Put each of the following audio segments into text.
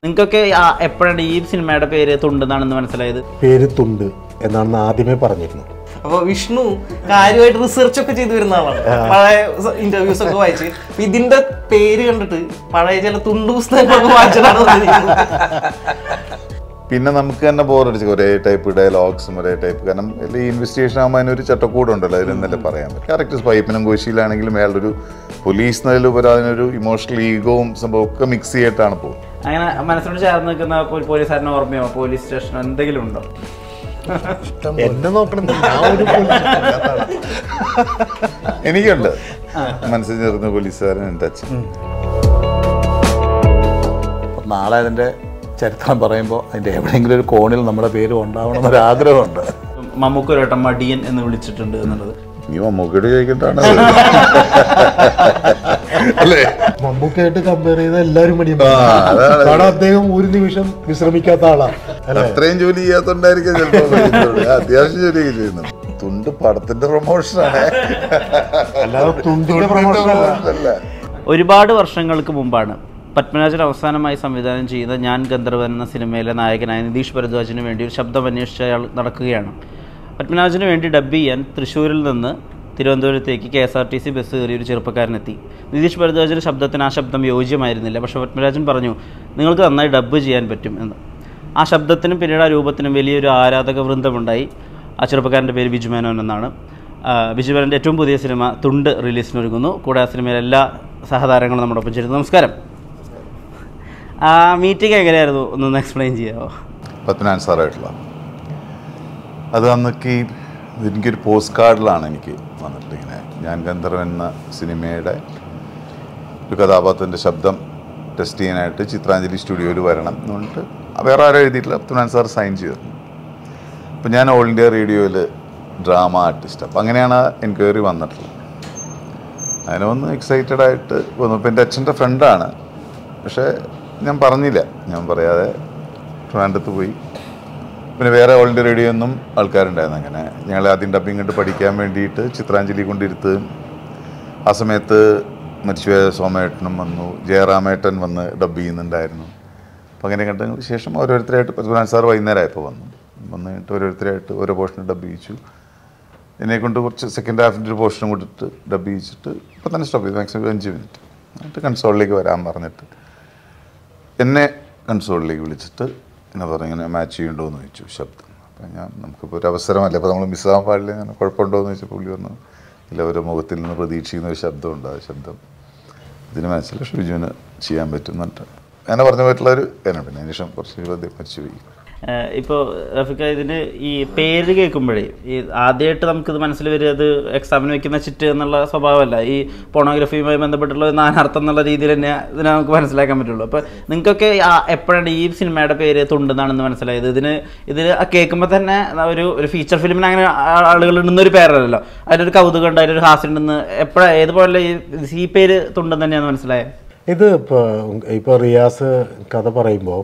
നിങ്ങൾക്കൊക്കെ എപ്പോഴാണ് ഈ സിനിമയുടെ പേര് തുണ്ടെന്നാണെന്ന് മനസ്സിലായത് പേര് തുണ്ട് എന്നാണെന്ന് ആദ്യമേ പറഞ്ഞിരുന്നു അപ്പൊ വിഷ്ണു കാര്യമായിട്ട് റിസർച്ച് ഒക്കെ ചെയ്തു വരുന്ന ആളാണ് പഴയ ഇന്റർവ്യൂസ് ഒക്കെ വായിച്ച് അപ്പൊ ഇതിന്റെ പേര് കണ്ടിട്ട് പഴയ ചില തുണ്ടു പുസ്തകങ്ങളൊക്കെ വായിച്ചിട്ടാണ് വന്നിരിക്കുന്നത്. പിന്നെ നമുക്ക് തന്നെ ബോറടിച്ചു ഒരേ ടൈപ്പ് ഡയലോഗ്സും ഒരേ ടൈപ്പ് കാരണം ഈ ഇൻവെസ്റ്റിഗേഷൻ ആകുമ്പോൾ അതിനൊരു ചട്ടക്കൂടുണ്ടല്ലോ അതിലെന്നല്ലേ പറയാൻ പറ്റും കറക്റ്റ് പൈപ്പിനും കോശിയിലാണെങ്കിലും അയാളൊരു പോലീസ് എന്നതിലുപരി അതിനൊരു ഇമോഷണൽ ഈഗോവും സംഭവം ഒക്കെ മിക്സ് ചെയ്തിട്ടാണ് പോകുന്നത് അങ്ങനെ മനസ്സിനോട് ചേർന്ന് നിൽക്കുന്ന ഒരു പോലീസുകാരനെ ഓർമ്മയോ പോലീസ് സ്റ്റേഷനോ എന്തെങ്കിലും ഉണ്ടോ എന്നെ നോക്കണം ഞാൻ ഒരു പോലീസ് എനിക്കുണ്ട് മനസ്സിൽ ചേർന്ന പോലീസുകാരൻ എൻ്റെ അച്ഛൻ അപ്പം നാളെ അതിൻ്റെ ചരിത്രം പറയുമ്പോൾ അതിൻ്റെ എവിടെയെങ്കിലും ഒരു കോണിൽ നമ്മുടെ പേര് ഉണ്ടാവണം എന്നൊരു ആഗ്രഹമുണ്ട് മമ്മൂക്ക് ഒരു വട്ടം മടിയൻ എന്ന് വിളിച്ചിട്ടുണ്ട് എന്നുള്ളത് നീ മമ്മൂക്കയോട് ചോദിക്കണ്ടാണ് അല്ലേ മമ്മൂക്കായിട്ട് കമ്പയർ ചെയ്ത എല്ലാവരും മടിയും ആ, അതാണ്. കാരണം അദ്ദേഹം ഒരു നിമിഷം വിശ്രമിക്കാത്ത ആളാ അല്ലെ അത്രയും ജോലി ചെയ്യാത്തോണ്ടായിരിക്കും ചിലപ്പോൾ വിളിക്കുന്നത്. അത്യാവശ്യം ജോലിയൊക്കെ ചെയ്യുന്നു തുണ്ട് പടത്തിന്റെ പ്രൊമോഷനാണ് അല്ലാതെ തുണ്ടിന്റെ പ്രൊമോഷൻ അല്ല ഒരുപാട് വർഷങ്ങൾക്ക് മുമ്പാണ് പത്മരാജൻ അവസാനമായി സംവിധാനം ചെയ്ത ഞാൻ ഗന്ധർവൻ എന്ന സിനിമയിലെ നായകനായ നിതീഷ് ഭരദ്വാജിന് വേണ്ടി ഒരു ശബ്ദം അന്വേഷിച്ച് അയാൾ നടക്കുകയാണ് പത്മരാജന് വേണ്ടി ഡബ് ചെയ്യാൻ തൃശ്ശൂരിൽ നിന്ന് തിരുവനന്തപുരത്തേക്ക് K S R T C bus കയറി ഒരു ചെറുപ്പക്കാരനെത്തി നിതീഷ് ഭരദ്വാജിൻ്റെ ശബ്ദത്തിന് ആ ശബ്ദം യോജ്യമായിരുന്നില്ല പക്ഷേ പത്മരാജൻ പറഞ്ഞു നിങ്ങൾക്ക് നന്നായി ഡബ്ബ് ചെയ്യാൻ പറ്റും എന്ന് ആ ശബ്ദത്തിനും പിന്നീട് ആ രൂപത്തിനും വലിയൊരു ആരാധക വൃന്ദമുണ്ടായി ആ ചെറുപ്പക്കാരൻ്റെ പേര് ബിജു മേനോൻ എന്നാണ് ആ, ബിജു മേനോൻ്റെ ഏറ്റവും പുതിയ സിനിമ തുണ്ട് റിലീസിനൊരുങ്ങുന്നു കൂടെ ആ സിനിമയിലെ എല്ലാ സഹതാരങ്ങളും നമ്മുടെ ഒപ്പം ചേരുന്നു നമസ്കാരം ആ മീറ്റിംഗ് എങ്ങനെയായിരുന്നു ഒന്നൊന്ന് എക്സ്പ്ലെയിൻ ചെയ്യാമോ പത്മനാഭൻ സാറായിട്ടുള്ള അത് അന്നൊക്കെ ഈ എനിക്കൊരു പോസ്റ്റ് കാർഡിലാണ് എനിക്ക് വന്നിട്ട് ഇങ്ങനെ ഞാൻ ഗന്ധർവൻ എന്ന സിനിമയുടെ ഒരു കഥാപാത്രത്തിൻ്റെ ശബ്ദം ടെസ്റ്റ് ചെയ്യാനായിട്ട് ചിത്രാഞ്ജലി സ്റ്റുഡിയോയിൽ വരണം എന്ന് പറഞ്ഞിട്ട് വേറെ ആരും എഴുതിയിട്ടില്ല പത്മനാഭൻ സാർ സൈൻ ചെയ്തിരുന്നു അപ്പോൾ ഞാൻ ഓൾ ഇന്ത്യ റേഡിയോയിൽ ഡ്രാമ ആർട്ടിസ്റ്റ് അപ്പോൾ അങ്ങനെയാണ് എൻക്വയറി വന്നിട്ടുള്ളത് അങ്ങനെ ഒന്ന് എക്സൈറ്റഡ് ആയിട്ട് വന്നു അപ്പോൾ എൻ്റെ അച്ഛൻ്റെ ഫ്രണ്ടാണ് പക്ഷേ ഞാൻ പറഞ്ഞില്ല ഞാൻ പറയാതെ ട്രിവാൻഡ്രത്ത് പോയി പിന്നെ വേറെ ഓൾ ഇന്ത്യ റേഡിയോ ഒന്നും ആൾക്കാരുണ്ടായിരുന്നു അങ്ങനെ ഞങ്ങൾ ആദ്യം ഡബിങ് കണ്ട് പഠിക്കാൻ വേണ്ടിയിട്ട് ചിത്രാഞ്ജലി കൊണ്ടിരുത്ത് ആ സമയത്ത് മരിച്ചുപോയ സോമേട്ടനും വന്നു ജയറാമേട്ടൻ വന്ന് ഡബ് ചെയ്യുന്നുണ്ടായിരുന്നു അപ്പം അങ്ങനെ കണ്ടതിന് ശേഷം ഓരോരുത്തരായിട്ട് പത്മനാഭൻ സാർ വൈകുന്നേരമായപ്പോൾ വന്നു വന്നിട്ട് ഓരോരുത്തരായിട്ട് ഓരോ പോർഷൻ ഡബ് ചെയ്യിച്ചു എന്നെ കൊണ്ട് കുറച്ച് സെക്കൻഡ് ഹാഫിൻ്റെ ഒരു പോർഷനും കൊടുത്തിട്ട് ഡബ് ചെയ്യിച്ചിട്ട് ഇപ്പം തന്നെ സ്റ്റോപ്പ് ചെയ്തു മാക്സിമം ഒരു അഞ്ച് മിനിറ്റ് എന്നിട്ട് കൺസോളിലേക്ക് വരാൻ പറഞ്ഞിട്ട് എന്നെ കൺസോളിലേക്ക് വിളിച്ചിട്ട് എന്നെ പറഞ്ഞു ഇങ്ങനെ മാച്ച് ചെയ്യണ്ടോ എന്ന് ചോദിച്ചു ശബ്ദം അപ്പം ഞാൻ നമുക്കിപ്പോൾ ഒരു അവസരമല്ല അപ്പോൾ നമ്മൾ മിസ്സാകാൻ പാടില്ല അങ്ങനെ കുഴപ്പമുണ്ടോ എന്ന് ചോദിച്ചപ്പോൾ പുള്ളി പറഞ്ഞു ഇല്ല ഓരോ മുഖത്തിൽ നിന്ന് പ്രതീക്ഷിക്കുന്ന ഒരു ശബ്ദമുണ്ട് ആ ശബ്ദം ഇതിന് മനസ്സിലായി ഷിജുവിന് ചെയ്യാൻ പറ്റും എന്നിട്ട് അങ്ങനെ പറഞ്ഞ പറ്റുള്ള ഒരു കാര്യം പിന്നെ അതിന് ശേഷം കുറച്ച് ഇരുപത് മരിച്ചു പോയി ഇപ്പോൾ റഫിക്ക ഇതിന് ഈ പേര് കേൾക്കുമ്പോഴേ ഈ ആദ്യമായിട്ട് നമുക്കിത് മനസ്സിൽ വരിക അത് എക്സാമിന് വെക്കുന്ന ചിറ്റ് എന്നുള്ള സ്വഭാവമല്ല ഈ പോണോഗ്രഫിയുമായി ബന്ധപ്പെട്ടുള്ള ഒരു നാനാർത്ഥം എന്നുള്ള രീതിയിൽ തന്നെ ഇതിനെ നമുക്ക് മനസ്സിലാക്കാൻ പറ്റുള്ളൂ അപ്പോൾ നിങ്ങൾക്കൊക്കെ ആ- എപ്പോഴാണ് ഈ സിനിമയുടെ പേര് തുണ്ടെന്നാണെന്ന് മനസ്സിലായത് ഇതിന് ഇതിന് കേൾക്കുമ്പോൾ തന്നെ ഒരു ഒരു ഫീച്ചർ ഫിലിമിന് അങ്ങനെ ആ- ആളുകൾ ഇടുന്നൊരു പേരല്ലല്ലോ അതിലൊരു കൗതുകം ഉണ്ട് അതിലൊരു ഹാസ്യം ഉണ്ടെന്ന് എപ്പോഴാണ് ഏതുപോലെ ഈ ഈ പേര് തുണ്ടെന്ന് തന്നെയാണ് മനസ്സിലായത് ഇത് ഇപ്പോൾ ഇപ്പോൾ റിയാസ് കഥ പറയുമ്പോൾ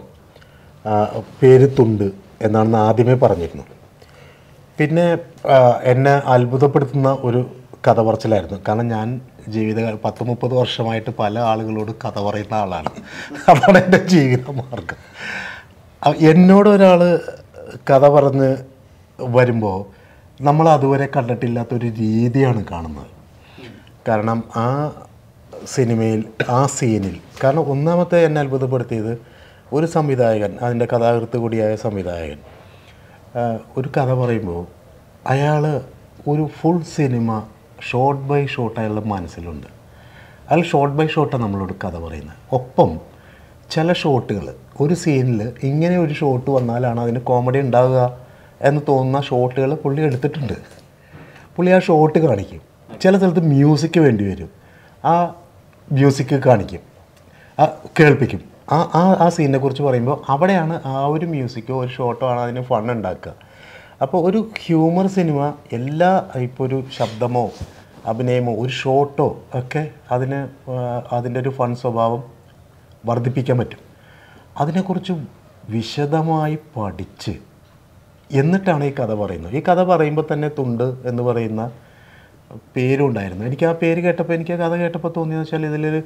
പേര് തുണ്ട് എന്നാണെന്ന് ആദ്യമേ പറഞ്ഞിരുന്നു പിന്നെ ആ, എന്നെ അത്ഭുതപ്പെടുത്തുന്ന ഒരു കഥ പറച്ചിലായിരുന്നു കാരണം ഞാൻ ജീവിത പത്ത് മുപ്പത് വർഷമായിട്ട് പല ആളുകളോട് കഥ പറയുന്ന ആളാണ് അതാണ് എൻ്റെ ജീവിത മാർഗം അ- എന്നോട് ഒരാൾ കഥ പറഞ്ഞ് വരുമ്പോൾ നമ്മൾ അതുവരെ കണ്ടിട്ടില്ലാത്തൊരു രീതിയാണ് കാണുന്നത് കാരണം ആ സിനിമയിൽ ആ സീനിൽ കാരണം ഒന്നാമത്തെ എന്നെ അത്ഭുതപ്പെടുത്തിയത് ഒരു സംവിധായകൻ അതിൻ്റെ കഥാകൃത്ത് കൂടിയായ സംവിധായകൻ ആ, ഒരു കഥ പറയുമ്പോൾ അയാൾ ഒരു full cinema shot by shot അയാളുടെ മനസ്സിലുണ്ട് അയാൾ ഷോട്ട് ബൈ ഷോട്ടാണ് നമ്മളോട് കഥ പറയുന്നത് ഒപ്പം ചില ഷോട്ടുകൾ ഒരു സീനിൽ ഇങ്ങനെ ഒരു ഷോട്ട് വന്നാലാണ് അതിന് കോമഡി ഉണ്ടാവുക എന്ന് തോന്നുന്ന ഷോട്ടുകൾ പുള്ളി എടുത്തിട്ടുണ്ട് പുള്ളി ആ ഷോട്ട് കാണിക്കും ചില സ്ഥലത്ത് മ്യൂസിക് വേണ്ടി വരും ആ മ്യൂസിക് കാണിക്കും ആ കേൾപ്പിക്കും ആ ആ ആ സീനിനെ കുറിച്ച് പറയുമ്പോൾ അവിടെയാണ് ആ ഒരു മ്യൂസിക്കോ ഒരു ഷോട്ടോ ആണ് അതിന് ഫൺ ഉണ്ടാക്കുക അപ്പോൾ ഒരു ഹ്യൂമർ സിനിമ എല്ലാ ഇപ്പോൾ ഒരു ശബ്ദമോ അഭിനയമോ ഒരു ഷോട്ടോ ഒക്കെ അതിന് ആ, അതിൻ്റെ ഒരു ഫൺ സ്വഭാവം വർദ്ധിപ്പിക്കാൻ പറ്റും അതിനെക്കുറിച്ച് വിശദമായി പഠിച്ച് എന്നിട്ടാണ് ഈ കഥ പറയുന്നത് ഈ കഥ പറയുമ്പോൾ തന്നെ തുണ്ട് എന്ന് പറയുന്ന പേരും ഉണ്ടായിരുന്നു എനിക്ക് ആ പേര് കേട്ടപ്പോൾ എനിക്ക് ആ കഥ കേട്ടപ്പോൾ തോന്നിയെന്ന് വെച്ചാൽ ഇതിലൊരു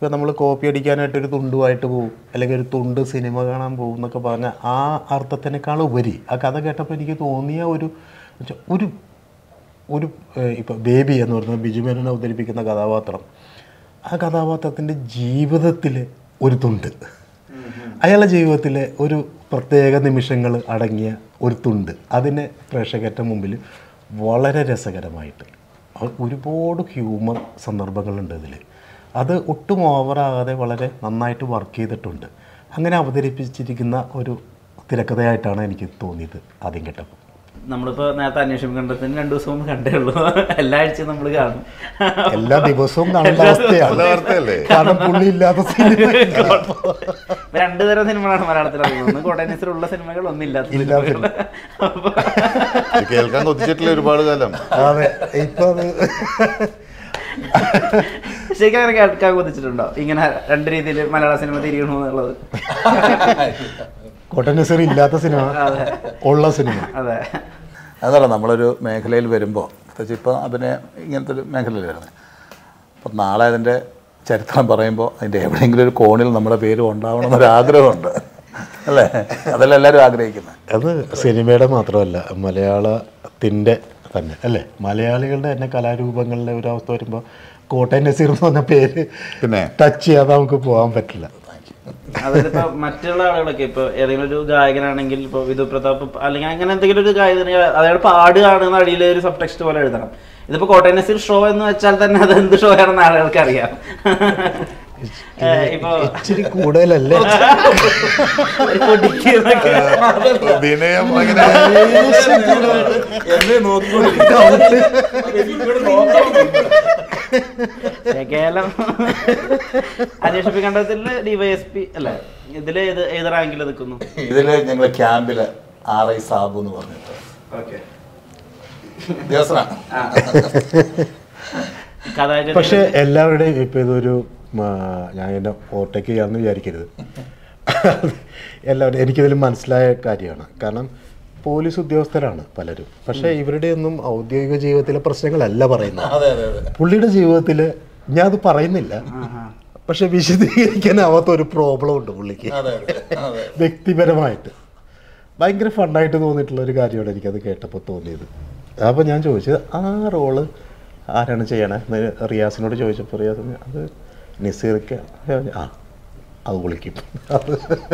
ഇപ്പോൾ നമ്മൾ കോപ്പി അടിക്കാനായിട്ട് ഒരു തുണ്ടുമായിട്ട് പോകും അല്ലെങ്കിൽ ഒരു തുണ്ട് സിനിമ കാണാൻ പോകും എന്നൊക്കെ പറഞ്ഞാൽ ആ അർത്ഥത്തിനേക്കാൾ ഉപരി ആ കഥ കേട്ടപ്പോൾ എനിക്ക് തോന്നിയ ഒരു എന്നുവെച്ചാ ഒരു ഒരു ഇപ്പോൾ ബേബി എന്ന് പറയുന്നത് ബിജു മേനോൻ അവതരിപ്പിക്കുന്ന കഥാപാത്രം ആ കഥാപാത്രത്തിൻ്റെ ജീവിതത്തിലെ ഒരു തുണ്ട് അയാളുടെ ജീവിതത്തിലെ ഒരു പ്രത്യേക നിമിഷങ്ങൾ അടങ്ങിയ ഒരു തുണ്ട് അതിനെ പ്രേക്ഷകരുടെ മുമ്പിൽ വളരെ രസകരമായിട്ട് അത് ഒരുപാട് ഹ്യൂമർ സന്ദർഭങ്ങളുണ്ട് ഇതിൽ അത് ഒട്ടും ഓവറാകാതെ വളരെ നന്നായിട്ട് വർക്ക് ചെയ്തിട്ടുണ്ട് അങ്ങനെ അവതരിപ്പിച്ചിരിക്കുന്ന ഒരു തിരക്കഥയായിട്ടാണ് എനിക്ക് തോന്നിയത് ആദ്യം കേട്ടപ്പോൾ നമ്മളിപ്പോ നേരത്തെ അന്വേഷണം കണ്ടതിന് രണ്ടു ദിവസം മുമ്പ് കണ്ടേ ഉള്ളൂ എല്ലാ ആഴ്ചയും നമ്മൾ കാണും എല്ലാ ദിവസവും കാണേണ്ട നല്ല അവസ്ഥയാണ് വാർത്തയല്ലേ കാരണം പുള്ളി ഇല്ലാത്ത സിനിമ രണ്ടു തരം സിനിമകളാണ് മലയാളത്തിൽ അറിയുന്നത് ഒന്ന് കോട്ടയനസിലുള്ള സിനിമകൾ ഒന്നില്ലാത്ത ഇല്ലാത്ത സിനിമകൾ അപ്പൊ ഇത് കേൾക്കാൻ കൊതിച്ചിട്ടില്ല ഒരുപാട് കാലം അതെ ഇപ്പൊ അത് ശരിക്കും അങ്ങനെ കേൾക്കാൻ കൊതിച്ചിട്ടുണ്ടോ ഇങ്ങനെ രണ്ട് രീതിയിൽ മലയാള സിനിമ തിരിയണു എന്നുള്ളത് കോട്ടൻ നസീർ ഇല്ലാത്ത സിനിമ ഉള്ള സിനിമ അതെ അതല്ല നമ്മളൊരു മേഖലയിൽ വരുമ്പോൾ പ്രത്യേകിച്ച് ഇപ്പോൾ അഭിനയം ഇങ്ങനത്തെ ഒരു മേഖലയിൽ വരുന്നത് അപ്പം നാളെ അതിൻ്റെ ചരിത്രം പറയുമ്പോൾ അതിൻ്റെ എവിടെയെങ്കിലും ഒരു കോണിൽ നമ്മുടെ പേര് ഉണ്ടാവണം എന്നൊരു ആഗ്രഹമുണ്ട് അല്ലേ അതല്ല എല്ലാവരും ആഗ്രഹിക്കുന്നത് അത് സിനിമയുടെ മാത്രമല്ല മലയാളത്തിൻ്റെ തന്നെ അല്ലേ മലയാളികളുടെ തന്നെ കലാരൂപങ്ങളിലെ ഒരു അവസ്ഥ വരുമ്പോൾ കോട്ടയം നസീർ എന്ന് പറഞ്ഞ പേര് പിന്നെ? ടച്ച് ചെയ്യാതെ നമുക്ക് പോകാൻ പറ്റില്ല അതിലിപ്പോ മറ്റുള്ള ആളുകളൊക്കെ ഇപ്പൊ ഏതെങ്കിലും ഒരു ഗായകനാണെങ്കിൽ ഇപ്പൊ വിധു പ്രതാപ് അല്ലെങ്കിൽ അങ്ങനെ എന്തെങ്കിലും ഒരു ഗായകന് അയാൾ പാടുകയാണെന്ന് അടിയിൽ ഒരു സബ് ടെക്സ്റ്റ് പോലെ എഴുതണം ഇതിപ്പോ കോട്ടയം നസീർ ഷോ എന്ന് വെച്ചാൽ തന്നെ അത് എന്ത് ഷോ ആണെന്ന് ആളുകൾക്ക് അറിയാം ഏഹ് ഇപ്പൊ ഇച്ചിരി കൂടുതലല്ലേ ഒരു പൊടിക്കുന്നൊക്കെ വിനയം അങ്ങനെ കേരളം അന്വേഷിപ്പിക്കേണ്ടതിൽ ഡിവൈഎസ്പി അല്ലേ ഇതില് ഏത് ഏത് റാങ്കിൽ നിൽക്കുന്നു ഇതിൽ ഞങ്ങൾ ക്യാമ്പിൽ ആർ ഐ സാബു എന്ന് പറഞ്ഞിട്ട് ഓക്കെ ദിവസമാണ് കഥാകൃത്ത് പക്ഷെ എല്ലാവരുടെയും ഇപ്പം ഇതൊരു ആ, ഞാൻ എന്നെ ഓവർടേക്ക് ചെയ്യാമെന്ന് വിചാരിക്കരുത് എല്ലാവരും എനിക്കിതിൽ മനസ്സിലായ കാര്യമാണ് കാരണം പോലീസ് ഉദ്യോഗസ്ഥരാണ് പലരും പക്ഷേ ഇവരുടെ ഒന്നും ഔദ്യോഗിക ജീവിതത്തിലെ പ്രശ്നങ്ങളല്ല പറയുന്നത് പുള്ളിയുടെ ജീവിതത്തിൽ ഞാൻ അത് പറയുന്നില്ല പക്ഷെ വിശദീകരിക്കാനാവാത്ത ഒരു പ്രോബ്ലം ഉണ്ട് പുള്ളിക്ക് വ്യക്തിപരമായിട്ട് ഭയങ്കര ഫണ്ടായിട്ട് തോന്നിയിട്ടുള്ള ഒരു കാര്യമാണ് എനിക്കത് കേട്ടപ്പോൾ തോന്നിയത് അപ്പോൾ ഞാൻ ചോദിച്ചത് ആ റോള് ആരാണ് ചെയ്യണേ എന്ന് റിയാസിനോട് ചോദിച്ചപ്പോൾ റിയാസ് പറഞ്ഞു, അത് നസീർക്ക് ആ അത് വിളിക്കും അത്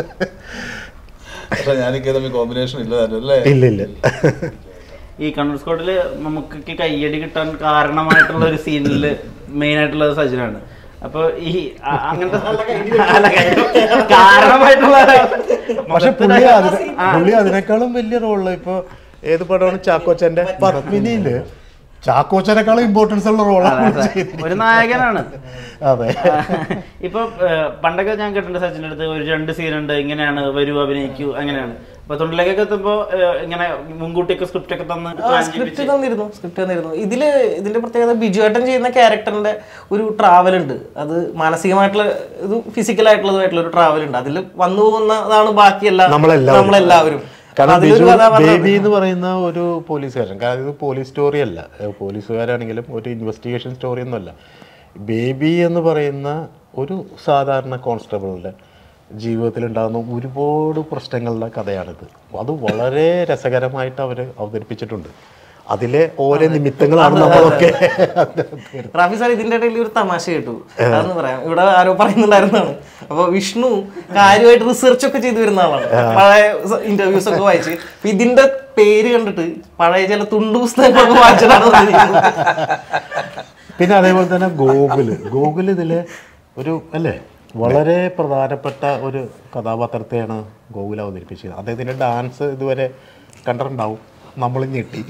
പക്ഷെ ഞാനിക്ക് തമ്മിൽ കോമ്പിനേഷൻ ഇല്ലതായിരുന്നു അല്ലേ ഇല്ല ഇല്ല ഈ കണ്ണൂർ സ്കോട്ടില് നമുക്ക് കയ്യടി കിട്ടാൻ കാരണമായിട്ടുള്ള ഒരു സീനിൽ മെയിൻ ആയിട്ടുള്ളത് സജിനാണ് അപ്പൊ ഈ അ- അങ്ങനത്തെ അല്ല, കയ്യടി- കാരണമായിട്ടുള്ള പക്ഷെ പുള്ളി അതിന് പുള്ളി അതിനേക്കാളും വലിയ റോള് ഇപ്പൊ ഏത് പടമാണ് ചാക്കോച്ചന്റെ പത്മിനിയില് ചാക്കോച്ചനേക്കാളും ഇമ്പോർട്ടൻസ് ഉള്ള റോളാണ് അതെ, അതെ. ഒരു നായകനാണ് അതെ ഇപ്പൊ ഏഹ്, പണ്ടൊക്കെ ഞാൻ കേട്ടിട്ടുണ്ട് സച്ചിന്റെ അടുത്ത് ഒരു രണ്ട് സീനുണ്ട് ഇങ്ങനെയാണ് വരൂ അഭിനയിക്കൂ അങ്ങനെയാണ് അപ്പൊ തൊണ്ടിലേക്കൊക്കെ എത്തുമ്പോ ഏഹ്, ഇങ്ങനെ മുൻകൂട്ടിയൊക്കെ സ്ക്രിപ്റ്റ് ഒക്കെ തന്ന് plan സ്ക്രിപ്റ്റ് ചെയ്യിപ്പിച്ച് തന്നിരുന്നു സ്ക്രിപ്റ്റ് തന്നിരുന്നു ഇതില് ഇതിന്റെ പ്രത്യേകത ബിജുവേട്ടൻ ചെയ്യുന്ന ക്യാരക്ടറിന്റെ ഒരു ട്രാവൽ ഉണ്ട് അത് മാനസികമായിട്ടുള്ള ഇത് ഫിസിക്കലായിട്ടുള്ളതുമായിട്ടുള്ള ഒരു ട്രാവൽ ഉണ്ട് അതിൽ വന്നു പോകുന്നതാണ് ബാക്കിയെല്ലാം നമ്മളെല്ലാവരും. നമ്മളെല്ലാവരും കാരണം അതിലൊരു ബിജു കഥാപാത്രം ബേബി എന്ന് പറയുന്ന ഒരു പോലീസുകാരൻ കാരണം ഇത് പോലീസ് സ്റ്റോറി അല്ല ഏഹ് പോലീസുകാരാണെങ്കിലും ഒരു ഇൻവെസ്റ്റിഗേഷൻ സ്റ്റോറി ഒന്നുമല്ല ബേബി എന്ന് പറയുന്ന ഒരു സാധാരണ കോൺസ്റ്റബിളിൻ്റെ ജീവിതത്തിൽ ഉണ്ടാകുന്ന ഒരുപാട് പ്രശ്നങ്ങളുടെ കഥയാണിത് അത് വളരെ രസകരമായിട്ട് അവർ അവതരിപ്പിച്ചിട്ടുണ്ട് അതിലെ ഓരോ നിമിത്തങ്ങളാണ് നമ്മളൊക്കെ റാഫി സാർ ഇതിന്റെ ഇടയിൽ ഒരു തമാശ കേട്ടു അതെന്ന് പറയാം ഇവിടെ ആരോ പറയുന്നുണ്ടായിരുന്നതാണ് അപ്പൊ വിഷ്ണു കാര്യമായിട്ട് റിസർച്ച് ഒക്കെ ചെയ്തു വരുന്ന ആളാണ് പഴയ ഇന്റർവ്യൂസ് ഒക്കെ വായിച്ച് അപ്പൊ ഇതിന്റെ പേര് കണ്ടിട്ട് പഴയ ചില തുണ്ടു പുസ്തകങ്ങളൊക്കെ വായിച്ചിട്ടാണ് വന്നിരിക്കുന്നത്. പിന്നെ അതേപോലെ തന്നെ ഗോകുല് ഗോകുൽ ഇതിലെ ഒരു അല്ലേ വളരെ പ്രധാനപ്പെട്ട ഒരു കഥാപാത്രത്തെയാണ് ഗോകുൽ അവതരിപ്പിച്ചത് അദ്ദേഹത്തിൻ്റെ ഡാൻസ് ഇതുവരെ കണ്ടിട്ടുണ്ടാവും നമ്മൾ ഞെട്ടി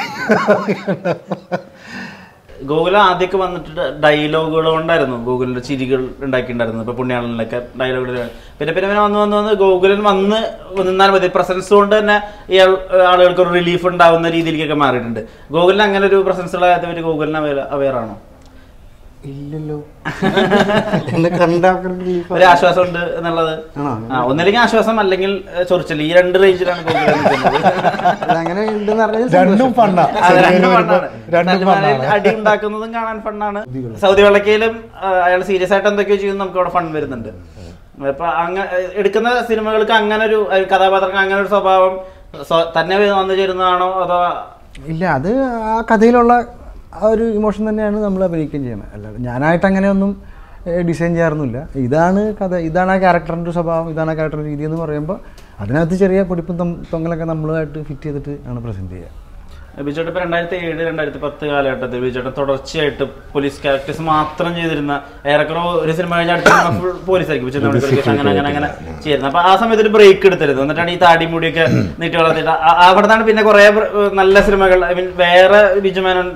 ഗൂഗിൾ ആദ്യമൊക്കെ വന്നിട്ട് ഡയലോഗുകൾ കൊണ്ടായിരുന്നു ഗൂഗിളിന്റെ ചിരികൾ ഉണ്ടാക്കിയിട്ടുണ്ടായിരുന്നു ഇപ്പൊ പുണ്യാളനിലൊക്കെ ഡയലോഗുകൾ പിന്നെ പിന്നെ പിന്നെ വന്ന് വന്ന് വന്ന് ഗൂഗിളിൽ വന്ന് നിന്നാൽ മതി പ്രസൻസ് കൊണ്ട് തന്നെ ഇയാൾ ആളുകൾക്ക് ഒരു റിലീഫ് ഉണ്ടാവുന്ന രീതിയിലേക്കൊക്കെ മാറിയിട്ടുണ്ട് ഗൂഗിളിന് അങ്ങനെ ഒരു പ്രസൻസ് ഉള്ള ഗൂഗിളിന് അവയർ ആണോ ഇല്ലല്ലോ എന്നെ കണ്ട ആൾക്കാർക്ക് relief ഒരു ആശ്വാസം ഉണ്ട് എന്നുള്ളത് ആണോ? ആ ഒന്നില്ലെങ്കിൽ ആശ്വാസം അല്ലെങ്കിൽ ഏഹ്, ചൊറിച്ചൽ ഈ രണ്ട് റേഞ്ചിലാണ് കൂടുതൽ നിൽക്കുന്നത്. അത് അങ്ങനെ ഉണ്ടെന്ന് പറഞ്ഞാൽ രണ്ടും ഫണ്ണാ അത് രണ്ടും സിനിമയിൽ വരുമ്പോ ഫണ്ണാണ്. രണ്ടും സൽമാനിൽ ഫണ്ണാണ് അടി ഉണ്ടാക്കുന്നതും കാണാൻ ഫണ്ണാണ് സൗദി വെള്ളക്കയിലും അയാൾ സീരിയസ് ആയിട്ട് എന്തൊക്കെയോ ചെയ്യുന്നു നമുക്ക് അവിടെ ഫൺ വരുന്നുണ്ട് അപ്പൊ അങ്ങനെ എടുക്കുന്ന സിനിമകൾക്ക് അങ്ങനെ ഒരു ഒരു കഥാപാത്രങ്ങൾക്ക് അങ്ങനെ ഒരു സ്വഭാവം സ്വ- തന്നെ വന്നു ചേരുന്നതാണോ അതോ ഇല്ല അത് ആ കഥയിലുള്ള ആ ഒരു ഇമോഷൻ തന്നെയാണ് നമ്മൾ അഭിനയിക്കുകയും ചെയ്യുന്നത് അല്ലാതെ ഞാനായിട്ട് അങ്ങനെയൊന്നും ഡിസൈൻ ചെയ്യാറൊന്നുമില്ല ഇതാണ് കഥ ഇതാണ് ആ ക്യാരക്ടറിൻ്റെ സ്വഭാവം ഇതാണ് ആ ക്യാരക്ടറിൻ്റെ രീതി എന്ന് പറയുമ്പോൾ അതിനകത്ത് ചെറിയ പൊടിപ്പും തൊ- തൊങ്ങലൊക്കെ നമ്മളുമായിട്ട് ഫിറ്റ് ചെയ്തിട്ട് ആണ് പ്രസൻറ്റ് ചെയ്യുക ബിജുട്ടൻ ഇപ്പൊ രണ്ടായിരത്തി ഏഴ് രണ്ടായിരത്തി പത്ത് കാലഘട്ടത്തിൽ ബിജുട്ടൻ തുടർച്ചയായിട്ട് പോലീസ് ക്യാരക്ടേഴ്സ് മാത്രം ചെയ്തിരുന്ന ഏറെക്കുറെ ഒരു സിനിമ കഴിഞ്ഞ അടുത്ത ഫുൾ പോലീസ് ആയിരിക്കും ചിന്താമണി പോലീസ് അങ്ങനെ അങ്ങനെ അങ്ങനെ ചെയ്യുന്നത് അപ്പൊ ആ സമയത്ത് ഒരു ബ്രേക്ക് എടുത്തരുത് എന്നിട്ടാണ് ഈ താടി മുടിയൊക്കെ നീട്ടി വളർത്തിയിട്ട് ആ- അവിടെ നിന്നാണ് പിന്നെ കുറെ നല്ല സിനിമകൾ ഐ മീൻ വേറെ ബിജുമേനോൻ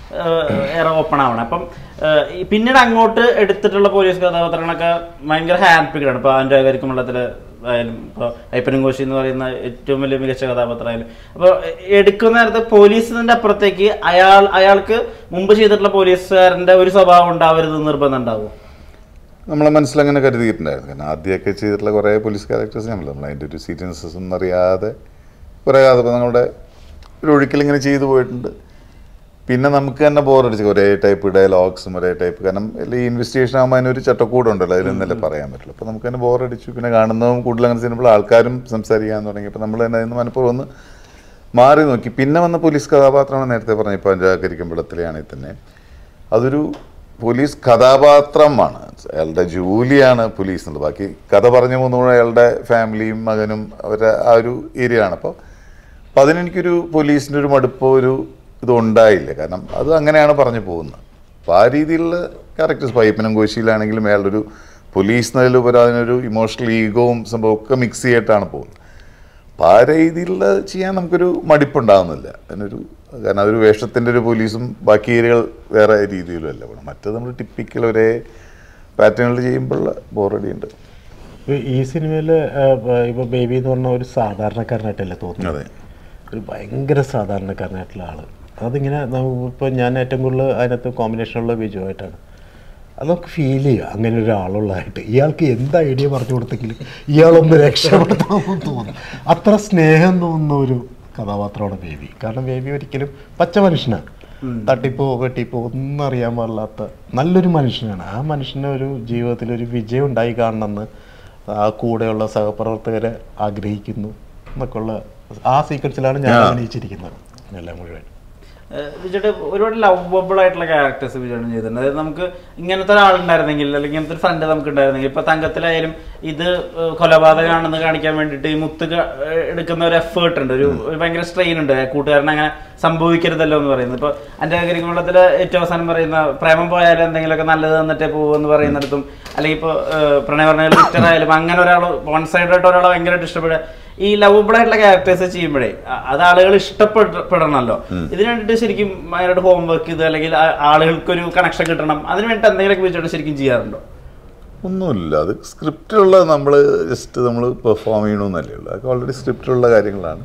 ഏറെ ഓപ്പൺ ആവണം അപ്പം ഏഹ്, ഈ പിന്നീട് അങ്ങോട്ട് എടുത്തിട്ടുള്ള പോലീസ് കഥാപാത്രങ്ങളൊക്കെ ഭയങ്കര ഹാൻഡ് പിക്കഡാണ് ഇപ്പൊ അതിന്റെ കരിക്കുമ്പളത്തില് ആയാലും ഇപ്പോൾ അയ്യപ്പനും കോശി എന്ന് പറയുന്ന ഏറ്റവും വലിയ മികച്ച കഥാപാത്രമായാലും അപ്പോൾ എടുക്കുന്ന നേരത്ത് പോലീസിന്റെ അപ്പുറത്തേക്ക് അയാൾ അയാൾക്ക് മുമ്പ് ചെയ്തിട്ടുള്ള പോലീസുകാരന്റെ ഒരു സ്വഭാവം ഉണ്ടാവരുത് എന്ന് നിർബന്ധം ഉണ്ടാവും നമ്മളെ മനസ്സിലങ്ങനെ കരുതിയിട്ടുണ്ടായിരുന്നു കാരണം ആദ്യമൊക്കെ ചെയ്തിട്ടുള്ള കുറേ പോലീസ് ക്യാരക്ടേഴ്സ് നമ്മൾ നമ്മൾ അതിൻ്റെ ഒരു സീരിയസ്നെസ് ഒന്നും അറിയാതെ കുറേ കഥാപാത്രങ്ങളുടെ ഒരു ഒഴുക്കിൽ ഇങ്ങനെ ചെയ്തു പോയിട്ടുണ്ട് പിന്നെ നമുക്ക് തന്നെ ബോറടിച്ച് ഒരേ ടൈപ്പ് ഡയലോഗ്സും ഒരേ ടൈപ്പ് കാരണം ഈ ഇൻവെസ്റ്റിഗേഷൻ ആകുമ്പോൾ അതിനൊരു ചട്ടക്കൂടുണ്ടല്ലോ അതിലൊന്നല്ലേ പറയാൻ പറ്റുള്ളൂ അപ്പോൾ നമുക്ക് തന്നെ ബോറടിച്ചു പിന്നെ കാണുന്നതും കൂടുതൽ അങ്ങനെ ചെയ്യുമ്പോൾ ആൾക്കാരും സംസാരിക്കാൻ തുടങ്ങി അപ്പോൾ നമ്മൾ തന്നെ അതിൽ നിന്ന് മനഃപൂർവ്വം ഒന്ന് മാറി നോക്കി പിന്നെ വന്ന പോലീസ് കഥാപാത്രമാണ് നേരത്തെ പറഞ്ഞ ഇപ്പോൾ അഞ്ചാക്കരിക്കുമ്പോഴത്തിലാണെങ്കിൽ തന്നെ അതൊരു പോലീസ് കഥാപാത്രമാണ് അയാളുടെ ജോലിയാണ് പോലീസ് എന്നുള്ളത് ബാക്കി കഥ പറഞ്ഞു പോകുമ്പോൾ അയാളുടെ ഫാമിലിയും മകനും അവരുടെ ആ ഒരു ഏരിയ ആണ് അപ്പോൾ അപ്പോൾ അതിനെനിക്കൊരു പോലീസിൻ്റെ ഒരു മടുപ്പോ ഒരു ഇതും ഉണ്ടായില്ല കാരണം അത് അങ്ങനെയാണ് പറഞ്ഞു പോകുന്നത് അപ്പോൾ ആ രീതിയിലുള്ള ക്യാരക്ടേഴ്സ് പയ്യപ്പനും കോശിയിലാണെങ്കിലും അയാളുടെ ഒരു പോലീസ് എന്നതിലുപരി അതിനൊരു ഇമോഷണൽ ഈഗോവും സംഭവമൊക്കെ മിക്സ് ചെയ്തിട്ടാണ് പോകുന്നത് അപ്പോൾ ആ രീതിയിലുള്ള ചെയ്യാൻ നമുക്കൊരു മടിപ്പുണ്ടാകുന്നില്ല അതിനൊരു കാരണം അതൊരു വേഷത്തിൻ്റെ ഒരു പോലീസും ബാക്കി ഏരിയകൾ വേറെ രീതിയിലും അല്ല പോകണം മറ്റത് നമ്മൾ ടിപ്പിക്കൽ ഒരേ പാറ്റേണിൽ ചെയ്യുമ്പോഴുള്ള ബോറടി ഉണ്ട് ഇപ്പൊ ഈ സിനിമയിൽ ഇപ്പൊ ബേബി എന്ന് പറഞ്ഞ ഒരു സാധാരണക്കാരനായിട്ടല്ലേ തോന്നുന്നത് അതെ. ഒരു ഭയങ്കര സാധാരണക്കാരനായിട്ടുള്ള ആള് അതിങ്ങനെ ഇപ്പോൾ ഞാൻ ഏറ്റവും കൂടുതൽ അതിനകത്ത് കോമ്പിനേഷനുള്ള ബിജുവായിട്ടാണ് അത് നമുക്ക് ഫീൽ ചെയ്യുക അങ്ങനെ ഒരാളുള്ളതായിട്ട് ഇയാൾക്ക് എന്ത് ഐഡിയ പറഞ്ഞു കൊടുത്തെങ്കിലും ഇയാളൊന്ന് രക്ഷപ്പെടുത്താമെന്ന് തോന്നുന്നു അത്ര സ്നേഹം തോന്നുന്ന ഒരു കഥാപാത്രമാണ് ബേബി കാരണം ബേബി ഒരിക്കലും പച്ച മനുഷ്യനാണ് തട്ടിപ്പോ വെട്ടിപ്പോ ഒന്നും അറിയാൻ പാടില്ലാത്ത നല്ലൊരു മനുഷ്യനാണ് ആ മനുഷ്യന് ഒരു ജീവിതത്തിൽ ഒരു വിജയം ഉണ്ടായി കാണണമെന്ന് ആ കൂടെയുള്ള സഹപ്രവർത്തകരെ ആഗ്രഹിക്കുന്നു എന്നൊക്കെയുള്ള ആ സീക്വൻസിലാണ് ഞാൻ അഭിനയിച്ചിരിക്കുന്നത് എല്ലാം മുഴുവൻ വിജയുടെ ഒരുപാട് ലവബിൾ ആയിട്ടുള്ള ക്യാരക്ടേഴ്സ് വിജയാണ് ചെയ്തിട്ടുണ്ട് അതായത് നമുക്ക് ഇങ്ങനത്തെ ഒരാളുണ്ടായിരുന്നെങ്കിൽ അല്ലെങ്കിൽ ഇങ്ങനത്തെ ഒരു ഫ്രണ്ട് നമുക്ക് ഉണ്ടായിരുന്നെങ്കിൽ ഇപ്പൊ തങ്കത്തിലായാലും ഇത് ഏഹ്, കൊലപാതകമാണെന്ന് കാണിക്കാൻ വേണ്ടിയിട്ട് ഈ മുത്ത് ക- ഏഹ്, എടുക്കുന്ന ഒരു എഫേർട്ട് ഉണ്ട് ഒരു ഒരു ഭയങ്കര സ്ട്രെയിൻ ഉണ്ട് കൂട്ടുകാരൻ അങ്ങനെ സംഭവിക്കരുതല്ലോ എന്ന് പറയുന്നത് ഇപ്പൊ എൻ്റെ കരിക്കുമ്പളത്തിൽ ഏറ്റവും അവസാനം പറയുന്ന പ്രേമം പോയാലും എന്തെങ്കിലുമൊക്കെ നല്ലത് തന്നിട്ടേ പോകുമെന്ന് പറയുന്നിടത്തും അല്ലെങ്കിൽ ഇപ്പോൾ പ്രണയവർണ്ണയിൽ വിക്ടർ ആയാലും അങ്ങനെ ഒരാൾ വൺ സൈഡായിട്ട് ഒരാളെ ഭയങ്കരമായിട്ട് ഇഷ്ടപ്പെടുക ഈ ലവബിൾ ആയിട്ടുള്ള ക്യാരക്ടേഴ്സ് ചെയ്യുമ്പോഴേ അ- അത് ആളുകൾ ഇഷ്ടപ്പെടണമല്ലോ ഇതിന് വേണ്ടിയിട്ട് ശരിക്കും ഭയങ്കരമായിട്ട് ഹോംവർക്ക് ഇത് അല്ലെങ്കിൽ ആ- ആളുകൾക്കൊരു കണക്ഷൻ കിട്ടണം അതിന് വേണ്ടി എന്തെങ്കിലുമൊക്കെ വെച്ചിട്ട് ശരിക്കും ചെയ്യാറുണ്ടോ ഒന്നുമില്ല അത് സ്ക്രിപ്റ്റിലുള്ള നമ്മൾ ജസ്റ്റ് നമ്മൾ പെർഫോം ചെയ്യണമെന്നല്ലേ ഉള്ളൂ അതൊക്കെ ഓൾറെഡി സ്ക്രിപ്റ്റിലുള്ള കാര്യങ്ങളാണ്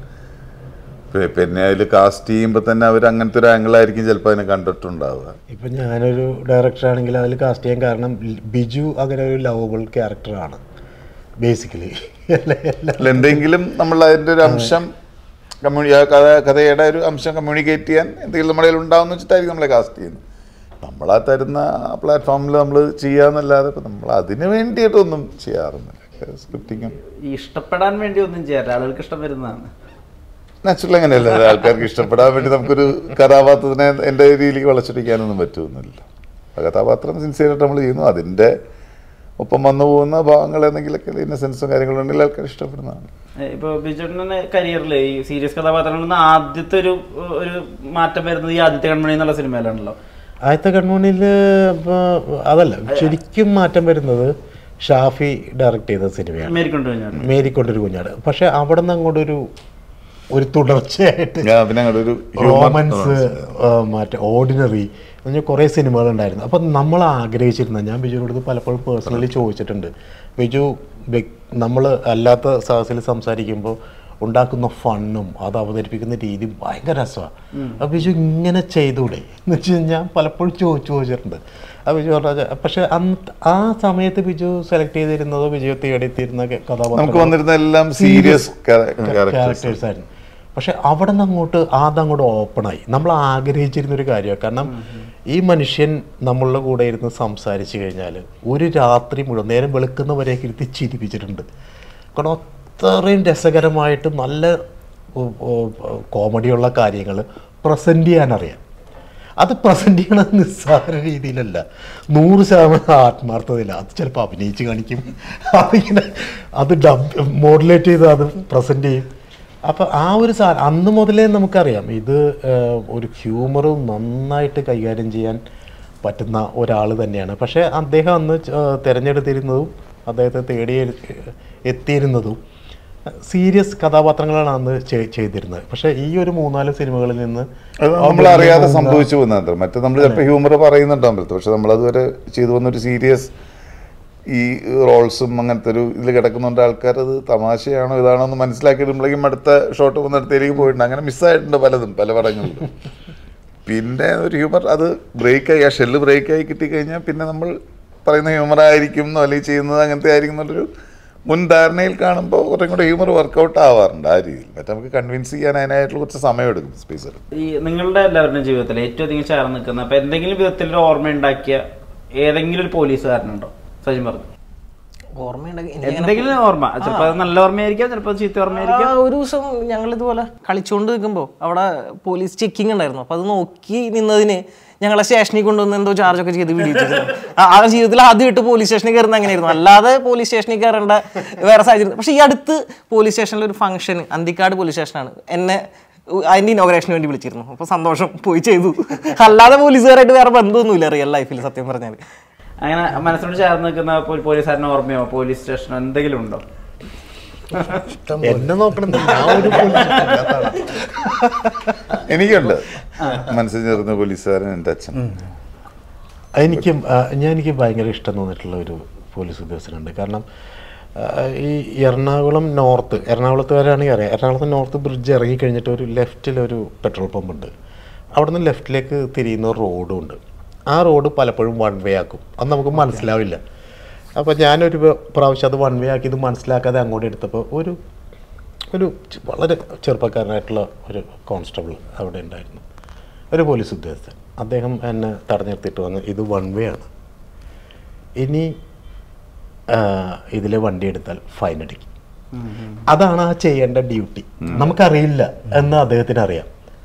പി- പിന്നെ അതിൽ കാസ്റ്റ് ചെയ്യുമ്പോൾ തന്നെ അവർ അങ്ങനത്തെ ഒരു ആംഗിളായിരിക്കും ചിലപ്പോൾ അതിനെ കണ്ടിട്ടുണ്ടാവുക ഇപ്പൊ ഞാനൊരു ഡയറക്ടർ ആണെങ്കിൽ അതിൽ കാസ്റ്റ് ചെയ്യാൻ കാരണം ബിജു അങ്ങനെ ഒരു ലവബിൾ ക്യാരക്ടറാണ് ബേസിക്കലി അല്ല എന്തെങ്കിലും നമ്മൾ അതിൻ്റെ ഒരു അംശം കമ്മ്യൂണി ആ കഥ കഥയുടെ ഒരു അംശം കമ്മ്യൂണിക്കേറ്റ് ചെയ്യാൻ എന്തെങ്കിലും നമ്മുടെ കയ്യിൽ ഉണ്ടാവുന്ന വെച്ചിട്ടായിരിക്കും നമ്മളെ കാസ്റ്റ് ചെയ്യുന്നത് നമ്മളാ തരുന്ന പ്ലാറ്റ്ഫോമിൽ നമ്മൾ ചെയ്യാന്നല്ലാതെ ഇപ്പം നമ്മൾ അതിന് വേണ്ടിയിട്ടൊന്നും ചെയ്യാറൊന്നുമില്ല സ്ക്രിപ്റ്റിങ്ങും ഈ ഇഷ്ടപ്പെടാൻ വേണ്ടി ഒന്നും ചെയ്യാറില്ല ആളുകൾക്ക് ഇഷ്ടം വരുന്നതാണ് നാച്ചുറൽ അങ്ങനെയല്ല അത് ആൾക്കാർക്ക് ഇഷ്ടപ്പെടാൻ വേണ്ടി നമുക്കൊരു കഥാപാത്രത്തിനെ എൻ്റെ രീതിയിലേക്ക് വളച്ചൊടിക്കാനൊന്നും പറ്റുമെന്നില്ല ആ കഥാപാത്രം സിൻസിയറായിട്ട് നമ്മൾ ചെയ്യുന്നു അതിൻ്റെ ഒപ്പം വന്നു പോകുന്ന ഭാഗങ്ങൾ എന്തെങ്കിലുമൊക്കെ ഇന്നസെൻസും കാര്യങ്ങളും ഉണ്ടെങ്കിൽ ആൾക്കാർ ഇഷ്ടപ്പെടുന്നതാണ് ഇപ്പോൾ ബിജുട്ടൻ്റെ കരിയറിൽ ഈ സീരിയസ് കഥാപാത്രങ്ങളിൽ നിന്ന് ആദ്യത്തെ ഒരു ഒരു മാറ്റം വരുന്നത് ഈ ആദ്യത്തെ കൺമണി എന്നുള്ള സിനിമയിലാണല്ലോ ആദ്യത്തെ കൺമണിയിൽ അതല്ല ശരിക്കും മാറ്റം വരുന്നത് ഷാഫി ഡയറക്റ്റ് ചെയ്ത സിനിമയാണ് മേരിക്കൊണ്ട് കഴിഞ്ഞാൽ മേരിക്കൊണ്ടൊരു കുഞ്ഞാട് പക്ഷെ അവിടെ നിന്ന് അങ്ങോട്ടൊരു ഒരു തുടർച്ചയായിട്ട് ഞാൻ പിന്നെ അങ്ങോട്ട് ഒരു റോമൻസ് മറ്റേ ഓർഡിനറി പറഞ്ഞാൽ കുറേ സിനിമകളുണ്ടായിരുന്നു അപ്പം നമ്മൾ ആഗ്രഹിച്ചിരുന്ന ഞാൻ ബിജുവിനോട് ഇത് പലപ്പോഴും പേഴ്സണലി ചോദിച്ചിട്ടുണ്ട് ബിജു നമ്മൾ അല്ലാത്ത സാഹസിൽ സംസാരിക്കുമ്പോൾ ഉണ്ടാക്കുന്ന ഫണ്ണും അത് അവതരിപ്പിക്കുന്ന രീതി ഭയങ്കര രസമാണ് അപ്പോൾ ബിജു ഇങ്ങനെ ചെയ്തൂടെ എന്ന് വെച്ച് കഴിഞ്ഞാൽ പലപ്പോഴും ചോദിച്ചു ചോദിച്ചിട്ടുണ്ട് അപ്പോൾ ബിജു പറഞ്ഞ പക്ഷേ അന്ന് ആ സമയത്ത് ബിജു സെലക്ട് ചെയ്തിരുന്നതോ ബിജു തേടിത്തിരുന്ന നമുക്ക് വന്നിരുന്ന എല്ലാം സീരിയസ് ക്യാരക്ടേഴ്സ് ക്യാരക്ടേഴ്സ് ആയിരുന്നു പക്ഷെ അവിടെ നിന്ന് അങ്ങോട്ട് അതങ്ങോട്ട് ഓപ്പണായി നമ്മൾ ആഗ്രഹിച്ചിരുന്ന ഒരു കാര്യമാണ് കാരണം ഈ മനുഷ്യൻ നമ്മളുടെ കൂടെ ഇരുന്ന് സംസാരിച്ചു കഴിഞ്ഞാൽ ഒരു രാത്രി മുഴുവൻ നേരം വെളുക്കുന്നവരെയൊക്കെ ഇരുത്തി ചിരിപ്പിച്ചിട്ടുണ്ട് കാരണം അത്രയും രസകരമായിട്ട് നല്ല ഉ- ഉ- കോമഡിയുള്ള കാര്യങ്ങൾ പ്രസൻറ്റ് ചെയ്യാനറിയാം അത് പ്രസൻറ്റ് ചെയ്യണത് നിസ്സാര രീതിയിലല്ല നൂറ് ശതമാനം ആത്മാർത്ഥതയില്ല അത് ചിലപ്പോൾ അഭിനയിച്ച് കാണിക്കും അതിങ്ങനെ അത് ഡബ് മോഡുലേറ്റ് ചെയ്ത് അത് പ്രസൻറ്റ് ചെയ്യും അപ്പോൾ ആ ഒരു സാധനം അന്ന് മുതലേ നമുക്കറിയാം ഇത് ഏഹ്, ഒരു ഹ്യൂമർ നന്നായിട്ട് കൈകാര്യം ചെയ്യാൻ പറ്റുന്ന ഒരാൾ തന്നെയാണ് പക്ഷേ അദ്ദേഹം അന്ന് ച- ഏഹ്, തിരഞ്ഞെടുത്തിരുന്നതും അദ്ദേഹത്തെ തേടി എത്തിയിരുന്നതും സീരിയസ് കഥാപാത്രങ്ങളാണ് അന്ന് ചെ- ചെയ്തിരുന്നത് പക്ഷേ ഈ ഒരു മൂന്നാല് സിനിമകളിൽ നിന്ന് അത് നമ്മൾ അറിയാതെ സംഭവിച്ചു പോകുന്നത് മറ്റേ നമ്മൾ ചിലപ്പോൾ ഹ്യൂമർ പറയുന്നുണ്ടാകുമ്പോൾ പക്ഷെ നമ്മൾ അതുവരെ ചെയ്തു വന്ന ഒരു സീരിയസ് ഈ റോൾസും അങ്ങനത്തെ ഒരു ഇതിൽ കിടക്കുന്നുണ്ട് ആൾക്കാർ അത് തമാശയാണോ ഇതാണോ എന്ന് മനസ്സിലാക്കിയിടുമ്പോഴേക്കും അടുത്ത ഷോട്ട് പോകുന്നിടത്തേക്ക് പോയിട്ടുണ്ട് അങ്ങനെ മിസ്സായിട്ടുണ്ട് പലതും പല പടങ്ങളിലും പിന്നെ ഒരു ഹ്യൂമർ അത് ബ്രേക്കായി ആ ഷെല്ല് ബ്രേക്കായി കിട്ടിക്കഴിഞ്ഞാൽ പിന്നെ നമ്മൾ പറയുന്ന ഹ്യൂമർ ആയിരിക്കും എന്നോ അല്ലെങ്കിൽ ചെയ്യുന്നത് അങ്ങനത്തെ ആയിരിക്കും എന്നുള്ളൊരു മുൻധാരണയിൽ കാണുമ്പോൾ കുറേ കൂടെ ഹ്യൂമർ വർക്കൗട്ട് ആവാറുണ്ട് ആ രീതിയിൽ മറ്റേ നമുക്ക് കൺവിൻസ് ചെയ്യാൻ അതിനായിട്ടുള്ള കുറച്ച് സമയം എടുക്കും സ്പേസ് എടുക്കും ഈ നിങ്ങളുടെ എല്ലാവരുടെയും ജീവിതത്തിൽ ഏറ്റവും അധികം ചേർന്ന് നിൽക്കുന്ന അപ്പൊ എന്തെങ്കിലും വിധത്തിൽ ഒരു ഓർമ്മ ഉണ്ടാക്കിയ ഏതെങ്കിലും ഒരു പോലീസുകാരനുണ്ടോ സജിൻ പറഞ്ഞു ഓർമ്മയുണ്ടെങ്കിൽ എനിക്ക് അങ്ങനെ എന്തെങ്കിലും ഓർമ്മ ചിലപ്പോൾ അത് നല്ല ഓർമ്മയായിരിക്കാം ചിലപ്പോൾ ചീത്ത ഓർമ്മയായിരിക്കാം ആ, ഒരു ദിവസം ഞങ്ങൾ ഇതുപോലെ കളിച്ചുകൊണ്ട് നിൽക്കുമ്പോൾ അവിടെ പോലീസ് ചെക്കിംഗ് ഉണ്ടായിരുന്നു അപ്പോൾ അത് നോക്കി നിന്നതിന് ഞങ്ങളെ സ്റ്റേഷനിൽ കൊണ്ടുവന്ന് എന്തോ ചാർജ് ഒക്കെ ചെയ്ത് വിളിച്ചിരുന്നു ആ ആ ജീവിതത്തിൽ ആദ്യമായിട്ട് പോലീസ് സ്റ്റേഷനിൽ കയറുന്ന അങ്ങനെയായിരുന്നു അല്ലാതെ പോലീസ് സ്റ്റേഷനിൽ കയറേണ്ട വേറെ സാഹചര്യം പക്ഷേ ഈ അടുത്ത് പോലീസ് സ്റ്റേഷനിൽ ഒരു ഫംഗ്ഷൻ അന്തിക്കാട് പോലീസ് സ്റ്റേഷനാണ് എന്നെ അതിൻ്റെ ഇനോഗ്രേഷന് വേണ്ടി വിളിച്ചിരുന്നു അപ്പോൾ സന്തോഷം പോയി ചെയ്തു അല്ലാതെ പോലീസുകാരായിട്ട് വേറെ ബന്ധമൊന്നുമില്ല റിയൽ ലൈഫിൽ സത്യം പറഞ്ഞാൽ അങ്ങനെ മനസ്സിനോട് ചേർന്ന് നിൽക്കുന്ന പോ- പോലീസുകാരനെ ഓർമ്മയോ പോലീസ് സ്റ്റേഷനോ എന്തെങ്കിലും ഉണ്ടോ എന്നെ നോക്കണം ഞാൻ ഒരു പോലീസ് അല്ലാത്ത ആളാ. എനിക്കുണ്ട് മനസ്സിൽ ചേർന്ന പോലീസുകാരൻ എൻ്റെ അച്ഛൻ എനിക്കും ആ, ഞാൻ എനിക്ക് ഭയങ്കര ഇഷ്ടം തോന്നിയിട്ടുള്ള ഒരു പോലീസ് ഉദ്യോഗസ്ഥനുണ്ട് കാരണം ആ, ഈ എറണാകുളം നോർത്ത് എറണാകുളത്തുകാരാണെങ്കിൽ അറിയാം എറണാകുളത്ത് നോർത്ത് ബ്രിഡ്ജ് ഇറങ്ങി കഴിഞ്ഞിട്ട് ഒരു ലെഫ്റ്റിലൊരു പെട്രോൾ പമ്പ് ഉണ്ട് അവിടെ നിന്ന് ലെഫ്റ്റിലേക്ക് തിരിയുന്ന ഒരു റോഡും ഉണ്ട് ആ റോഡ് പലപ്പോഴും വൺ വേ ആക്കും അത് നമുക്ക് മനസ്സിലാവില്ല അപ്പോൾ ഞാനൊരു പ്രാവശ്യം അത് വൺ വേ ആക്കി ഇത് മനസ്സിലാക്കാതെ അങ്ങോട്ട് എടുത്തപ്പോൾ ഒരു ഒരു ചെ- വളരെ ചെറുപ്പക്കാരനായിട്ടുള്ള ഒരു കോൺസ്റ്റബിൾ അവിടെ ഉണ്ടായിരുന്നു ഒരു പോലീസ് ഉദ്യോഗസ്ഥൻ അദ്ദേഹം എന്നെ തടഞ്ഞു നിർത്തിയിട്ട് വന്ന് ഇത് വൺ വേ ആണ് ഇനി ഇതിലെ വണ്ടി എടുത്താൽ ഫൈൻ അടിക്കും അതാണ് ആ ചെയ്യേണ്ട ഡ്യൂട്ടി നമുക്കറിയില്ല എന്ന് അദ്ദേഹത്തിന് അറിയാം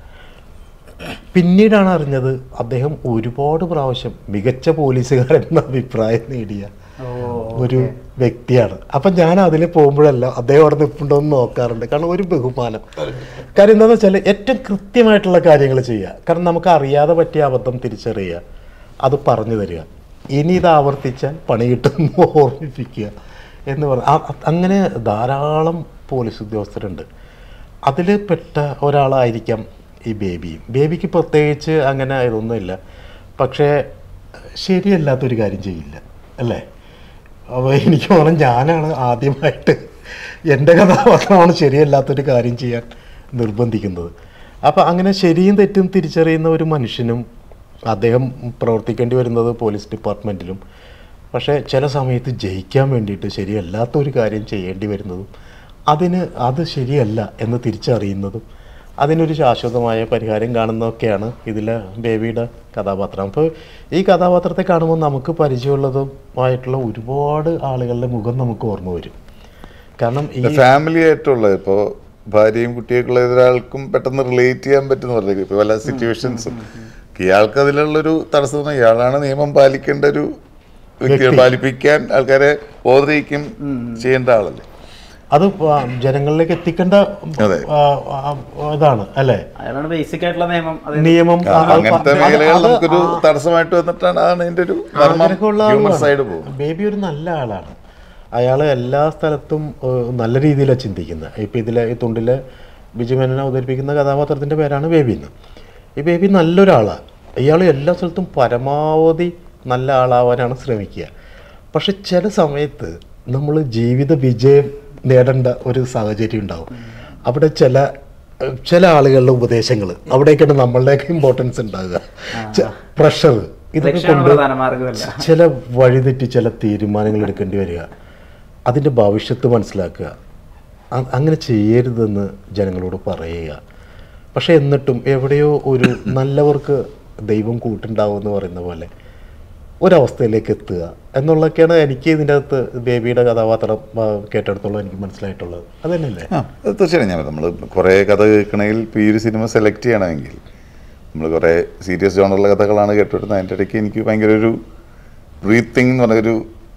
പിന്നീടാണ് അറിഞ്ഞത് അദ്ദേഹം ഒരുപാട് പ്രാവശ്യം മികച്ച പോലീസുകാരൻ എന്ന അഭിപ്രായം നേടിയ ഒരു വ്യക്തിയാണ് അപ്പം ഞാൻ അതിൽ പോകുമ്പോഴെല്ലാം അദ്ദേഹം അവിടെ നിൽപ്പുണ്ടോ എന്ന് നോക്കാറുണ്ട് കാരണം ഒരു ബഹുമാനം കാര്യം എന്താണെന്ന് വെച്ചാൽ ഏറ്റവും കൃത്യമായിട്ടുള്ള കാര്യങ്ങൾ ചെയ്യുക കാരണം നമുക്ക് അറിയാതെ പറ്റിയ അബദ്ധം തിരിച്ചറിയുക അത് പറഞ്ഞു തരിക ഇനി ഇത് ആവർത്തിച്ചാൽ പണി കിട്ടുമെന്ന് ഓർമ്മിപ്പിക്കുക എന്ന് പറഞ്ഞ അങ്ങനെ ധാരാളം പോലീസ് ഉദ്യോഗസ്ഥരുണ്ട് അതിൽ പെട്ട ഒരാളായിരിക്കാം ഈ ബേബിയും ബേബിക്ക് പ്രത്യേകിച്ച് അങ്ങനെ ഇതൊന്നുമില്ല പക്ഷേ ശരിയല്ലാത്തൊരു കാര്യം ചെയ്യില്ല അല്ലേ അപ്പോൾ എനിക്ക് തോന്നുന്നു ഞാനാണ് ആദ്യമായിട്ട് എൻ്റെ കഥാപാത്രമാണ് ശരിയല്ലാത്തൊരു കാര്യം ചെയ്യാൻ നിർബന്ധിക്കുന്നത് അപ്പോൾ അങ്ങനെ ശരിയും തെറ്റും തിരിച്ചറിയുന്ന ഒരു മനുഷ്യനും അദ്ദേഹം പ്രവർത്തിക്കേണ്ടി വരുന്നത് പോലീസ് ഡിപ്പാർട്ട്മെൻറ്റിലും പക്ഷേ ചില സമയത്ത് ജയിക്കാൻ വേണ്ടിയിട്ട് ശരിയല്ലാത്ത ഒരു കാര്യം ചെയ്യേണ്ടി വരുന്നതും അതിന് അത് ശരിയല്ല എന്ന് തിരിച്ചറിയുന്നതും അതിനൊരു ശാശ്വതമായ പരിഹാരം കാണുന്നതൊക്കെയാണ് ഇതിലെ ബേബിയുടെ കഥാപാത്രം അപ്പോൾ ഈ കഥാപാത്രത്തെ കാണുമ്പോൾ നമുക്ക് പരിചയമുള്ളതുമായിട്ടുള്ള ഒരുപാട് ആളുകളുടെ മുഖം നമുക്ക് ഓർമ്മ വരും കാരണം ഈ ഫാമിലി ആയിട്ടുള്ള ഇപ്പോൾ ഭാര്യയും കുട്ടിയൊക്കെയുള്ള ഒരാൾക്കും പെട്ടെന്ന് റിലേറ്റ് ചെയ്യാൻ പറ്റുന്ന പറഞ്ഞു ഇപ്പോൾ പല സിറ്റുവേഷൻസും ഇയാൾക്ക് അതിലുള്ളൊരു തടസ്സം എന്ന് ഇയാളാണ് നിയമം പാലിക്കേണ്ട ഒരു വ്യക്തിയെ പാലിപ്പിക്കാൻ ആൾക്കാരെ ബോധയിക്കും ചെയ്യേണ്ട ആളല്ലേ അത് ആ ജനങ്ങളിലേക്ക് എത്തിക്കേണ്ട അതെ. ആ, ആ, ഇതാണ് അല്ലേ അയാളാണ് ബേസിക് ആയിട്ടുള്ള നിയമം അത് നിയമം ആ, ആ, അത് അങ്ങനത്തെ അത് മേഖലകൾ അത് നമുക്കൊരു തടസ്സമായിട്ട് വന്നിട്ടാണ് അതാണ് അതിന്റെ ഒരു മർമ്മം ആഗ്രഹമുള്ള ഹ്യൂമർ ആളുമാണ്. സൈഡ് പോകും ബേബി ഒരു നല്ല ആളാണ് അയാൾ എല്ലാ സ്ഥലത്തും ഏഹ്, നല്ല രീതിയിലാണ് ചിന്തിക്കുന്നത് ഇപ്പം ഇതിലെ ഈ തുണ്ടിലെ ബിജു മേനോനെ അവതരിപ്പിക്കുന്ന കഥാപാത്രത്തിൻ്റെ പേരാണ് ബേബി എന്ന് ഈ ബേബി നല്ലൊരാളാണ് ഇയാൾ എല്ലാ സ്ഥലത്തും പരമാവധി നല്ല ആളാവാനാണ് ശ്രമിക്കുക പക്ഷെ ചില സമയത്ത് നമ്മൾ ജീവിത വിജയം നേടേണ്ട ഒരു സാഹചര്യം ഉണ്ടാവും അവിടെ ചില ചില ആളുകളുടെ ഉപദേശങ്ങൾ അവിടേക്കാണ് നമ്മളുടെയൊക്കെ ഇമ്പോർട്ടൻസ് ഉണ്ടാകുക പ്രഷർ ഇതൊക്കെ ലക്ഷ്യമാണ് കൊണ്ട് പ്രധാന മാർഗ്ഗമല്ല. ചില വഴിതെറ്റി ചില തീരുമാനങ്ങൾ എടുക്കേണ്ടി വരിക അതിൻ്റെ ഭവിഷ്യത്ത് മനസ്സിലാക്കുക അ- അങ്ങനെ ചെയ്യരുതെന്ന് ജനങ്ങളോട് പറയുക പക്ഷെ എന്നിട്ടും എവിടെയോ ഒരു നല്ലവർക്ക് ദൈവം കൂട്ടുണ്ടാവും എന്ന് പറയുന്ന പോലെ ഒരവസ്ഥയിലേക്ക് എത്തുക എന്നുള്ളതൊക്കെയാണ് എനിക്ക് ഇതിൻ്റെ അകത്ത് ബേബിയുടെ കഥാപാത്രം ആ, കേട്ടെടുത്തോളം എനിക്ക് മനസ്സിലായിട്ടുള്ളത് അത് തന്നെയല്ലേ ആ അത് തീർച്ചയായും ഞാൻ നമ്മൾ കുറേ കഥ കേൾക്കണമെങ്കിൽ ഇപ്പോൾ ഈ ഒരു സിനിമ സെലക്ട് ചെയ്യണമെങ്കിൽ നമ്മൾ കുറേ സീരിയസ് ജോണറുള്ള കഥകളാണ് കേട്ടിരുന്നത് അതിൻ്റെ ഇടയ്ക്ക് എനിക്ക് ഭയങ്കര ഒരു ബ്രീത്തിങ് എന്ന് പറഞ്ഞൊരു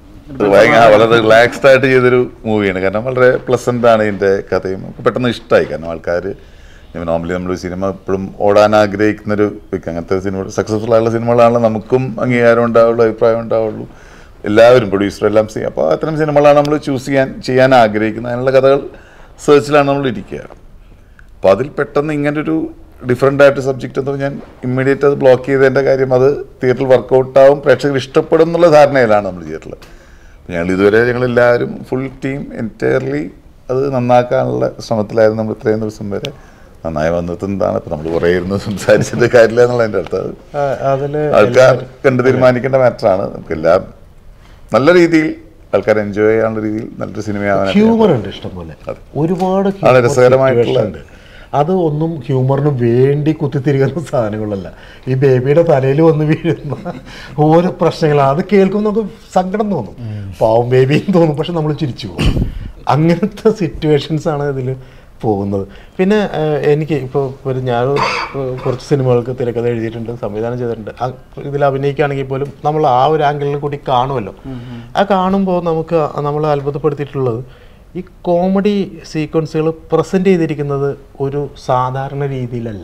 ഭയങ്കര വളരെ റിലാക്സ്ഡ് ആയിട്ട് ചെയ്തൊരു മൂവിയാണ് കാരണം വളരെ പ്ലസൻ്റ് ആണ് ഇതിൻ്റെ കഥയും നമുക്ക് പെട്ടെന്ന് ഇഷ്ടമായി കാരണം ആൾക്കാർ നോർമലി നമ്മൾ സിനിമ എപ്പോഴും ഓടാൻ ആഗ്രഹിക്കുന്നൊരു വ്യക്തി അങ്ങനത്തെ സിനിമ സക്സസ്ഫുൾ ആയുള്ള സിനിമകളാണ് നമുക്കും അംഗീകാരം ഉണ്ടാവുള്ളൂ അഭിപ്രായം ഉണ്ടാവുള്ളൂ എല്ലാവരും പ്രൊഡ്യൂസർ എല്ലാം ചെയ്യും അപ്പോൾ അത്തരം സിനിമകളാണ് നമ്മൾ ചൂസ് ചെയ്യാൻ ചെയ്യാൻ ആഗ്രഹിക്കുന്നത് അതിനുള്ള കഥകൾ സെർച്ചിലാണ് നമ്മൾ ഇരിക്കുക അപ്പോൾ അതിൽ പെട്ടെന്ന് ഇങ്ങനൊരു ഡിഫറെൻ്റ് ആയിട്ട് സബ്ജക്റ്റ് എന്ന് ഞാൻ ഇമ്മീഡിയറ്റ് അത് ബ്ലോക്ക് ചെയ്തതിൻ്റെ കാര്യം അത് തിയേറ്ററിൽ വർക്കൗട്ട് ആവും പ്രേക്ഷകർ ഇഷ്ടപ്പെടും എന്നുള്ള ധാരണയിലാണ് നമ്മൾ തിയേറ്ററിൽ ഞങ്ങൾ ഇതുവരെ ഞങ്ങളെല്ലാവരും ഫുൾ ടീം എൻറ്റയർലി അത് നന്നാക്കാനുള്ള ശ്രമത്തിലായിരുന്നു നമ്മൾ ഇത്രയും ദിവസം വരെ നന്നായി വന്നെത്തുന്നതാണ് ഇപ്പം നമ്മൾ കുറേ ഇരുന്ന് സംസാരിച്ചിട്ട് കാര്യമില്ല എന്നുള്ളതിൻ്റെ അടുത്ത് അത് അതിൽ ആൾക്കാർ കണ്ട് തീരുമാനിക്കേണ്ട മാറ്ററാണ് നമുക്കെല്ലാം നല്ല രീതിയിൽ ആൾക്കാർ എൻജോയ് ചെയ്യാനുള്ള രീതിയിൽ നല്ലൊരു സിനിമയാവാൻ ഹ്യൂമർ ഉണ്ട് ഇഷ്ടംപോലെ ഒരുപാട് വളരെ humor രസകരമായിട്ടുള്ള- situation ഉണ്ട് അത് ഒന്നും ഹ്യൂമറിന് വേണ്ടി കുത്തിത്തിരിക്കുന്ന സാധനങ്ങളല്ല ഈ ബേബിയുടെ തലയിൽ വന്ന് വീഴുന്ന ഓരോ പ്രശ്നങ്ങൾ അത് കേൾക്കുമ്പോൾ നമുക്ക് സങ്കടം തോന്നും പാവം ബേബിയും തോന്നും പക്ഷെ നമ്മൾ ചിരിച്ചു പോകും അങ്ങനത്തെ സിറ്റുവേഷൻസ് ആണ് ഇതിൽ പോകുന്നത് പിന്നെ ഏഹ്, എനിക്ക് ഇപ്പോൾ ഒരു ഞാൻ ഏഹ്, കുറച്ച് സിനിമകൾക്ക് തിരക്കഥ എഴുതിയിട്ടുണ്ട് സംവിധാനം ചെയ്തിട്ടുണ്ട് ആ, ഇതിൽ അഭിനയിക്കുകയാണെങ്കിൽ പോലും നമ്മൾ ആ ഒരു ആംഗിളിൽ കൂടി കാണുമല്ലോ ആ കാണുമ്പോൾ നമുക്ക് നമ്മൾ അത്ഭുതപ്പെടുത്തിയിട്ടുള്ളത് ഈ കോമഡി സീക്വൻസുകൾ പ്രസന്റ് ചെയ്തിരിക്കുന്നത് ഒരു സാധാരണ രീതിയിലല്ല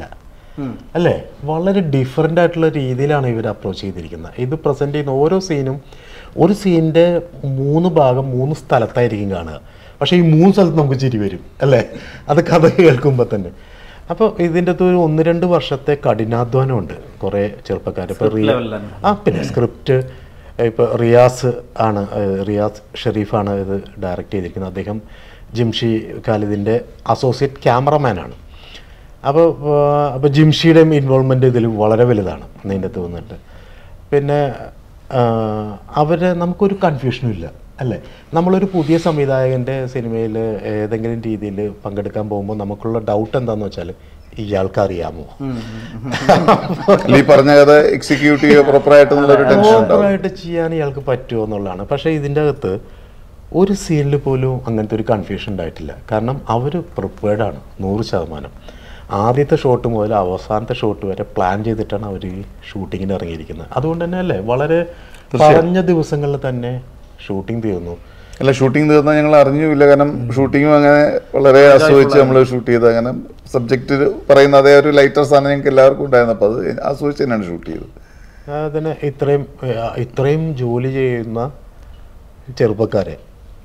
അല്ലേ വളരെ ഡിഫറെൻ്റ് ആയിട്ടുള്ള രീതിയിലാണ് ഇവർ അപ്രോച്ച് ചെയ്തിരിക്കുന്നത് ഇത് പ്രസന്റ് ചെയ്യുന്ന ഓരോ സീനും ഒരു സീനിൻ്റെ മൂന്ന് ഭാഗം മൂന്ന് സ്ഥലത്തായിരിക്കും കാണുക പക്ഷേ ഈ മൂന്ന് സ്ഥലത്ത് നമുക്ക് ചിരി വരും അല്ലേ അത് കഥ കേൾക്കുമ്പോൾ തന്നെ അപ്പോൾ ഇതിൻ്റെ അകത്ത് ഒരു ഒന്ന് രണ്ട് വർഷത്തെ കഠിനാധ്വാനമുണ്ട് കുറേ ചെറുപ്പക്കാർ ഇപ്പോൾ റിയ level തന്നെ. ആ പിന്നെ സ്ക്രിപ്റ്റ് ഇപ്പോൾ റിയാസ് ആണ് ഏഹ് റിയാസ് ഷെരീഫാണ് ഇത് ഡയറക്റ്റ് ചെയ്തിരിക്കുന്നത് അദ്ദേഹം ജിംഷി ഖാലിദിൻ്റെ അസോസിയേറ്റ് ക്യാമറമാനാണ് അപ്പോൾ അപ്പോൾ ജിംഷിയുടെയും ഇൻവോൾവ്മെൻറ്റ് ഇതിൽ വളരെ വലുതാണ് അതിൻ്റെ അകത്ത് വന്നിട്ട് പിന്നെ അവർ നമുക്കൊരു കൺഫ്യൂഷനും ഇല്ല അല്ലേ നമ്മളൊരു പുതിയ സംവിധായകൻ്റെ സിനിമയിൽ ഏതെങ്കിലും രീതിയിൽ പങ്കെടുക്കാൻ പോകുമ്പോൾ നമുക്കുള്ള ഡൗട്ട് എന്താണെന്ന് വെച്ചാൽ ഇയാൾക്ക് അറിയാമോ ഈ പറഞ്ഞ കഥ എക്സിക്യൂട്ട് ചെയ്യുക പ്രോപ്പറായിട്ടുള്ള ഒരു ടെൻഷൻ ഉണ്ടാവും പ്രോപ്പറായിട്ട് ചെയ്യാൻ ഇയാൾക്ക് പറ്റുമോ എന്നുള്ളതാണ് പക്ഷേ ഇതിൻ്റെ അകത്ത് ഒരു സീനിൽ പോലും അങ്ങനത്തെ ഒരു കൺഫ്യൂഷൻ ഉണ്ടായിട്ടില്ല കാരണം അവർ പ്രിപ്പയർഡ് ആണ് നൂറ് ശതമാനം ആദ്യത്തെ ഷോട്ട് മുതൽ അവസാനത്തെ ഷോട്ട് വരെ പ്ലാൻ ചെയ്തിട്ടാണ് അവർ ഈ ഷൂട്ടിങ്ങിന് ഇറങ്ങിയിരിക്കുന്നത് അതുകൊണ്ട് തന്നെ അല്ലേ വളരെ പറഞ്ഞ ദിവസങ്ങളിൽ തന്നെ ഷൂട്ടിംഗ് തീർന്നു അല്ല ഷൂട്ടിംഗ് തീർന്നാൽ ഞങ്ങൾ അറിഞ്ഞുമില്ല കാരണം ഷൂട്ടിങ്ങും അങ്ങനെ വളരെ ആസ്വദിച്ച് നമ്മൾ ഷൂട്ട് ചെയ്ത് അങ്ങനെ സബ്ജക്റ്റ് പറയുന്ന അതേ ഒരു ലൈറ്റർ സാധനം ഞങ്ങൾക്ക് എല്ലാവർക്കും ഉണ്ടായിരുന്നു അപ്പോൾ അത് ആസ്വദിച്ച് തന്നെയാണ് ഷൂട്ട് ചെയ്തത് അതിന് ഇത്രയും ഏഹ്, ഇത്രയും ജോലി ചെയ്യുന്ന ചെറുപ്പക്കാരെ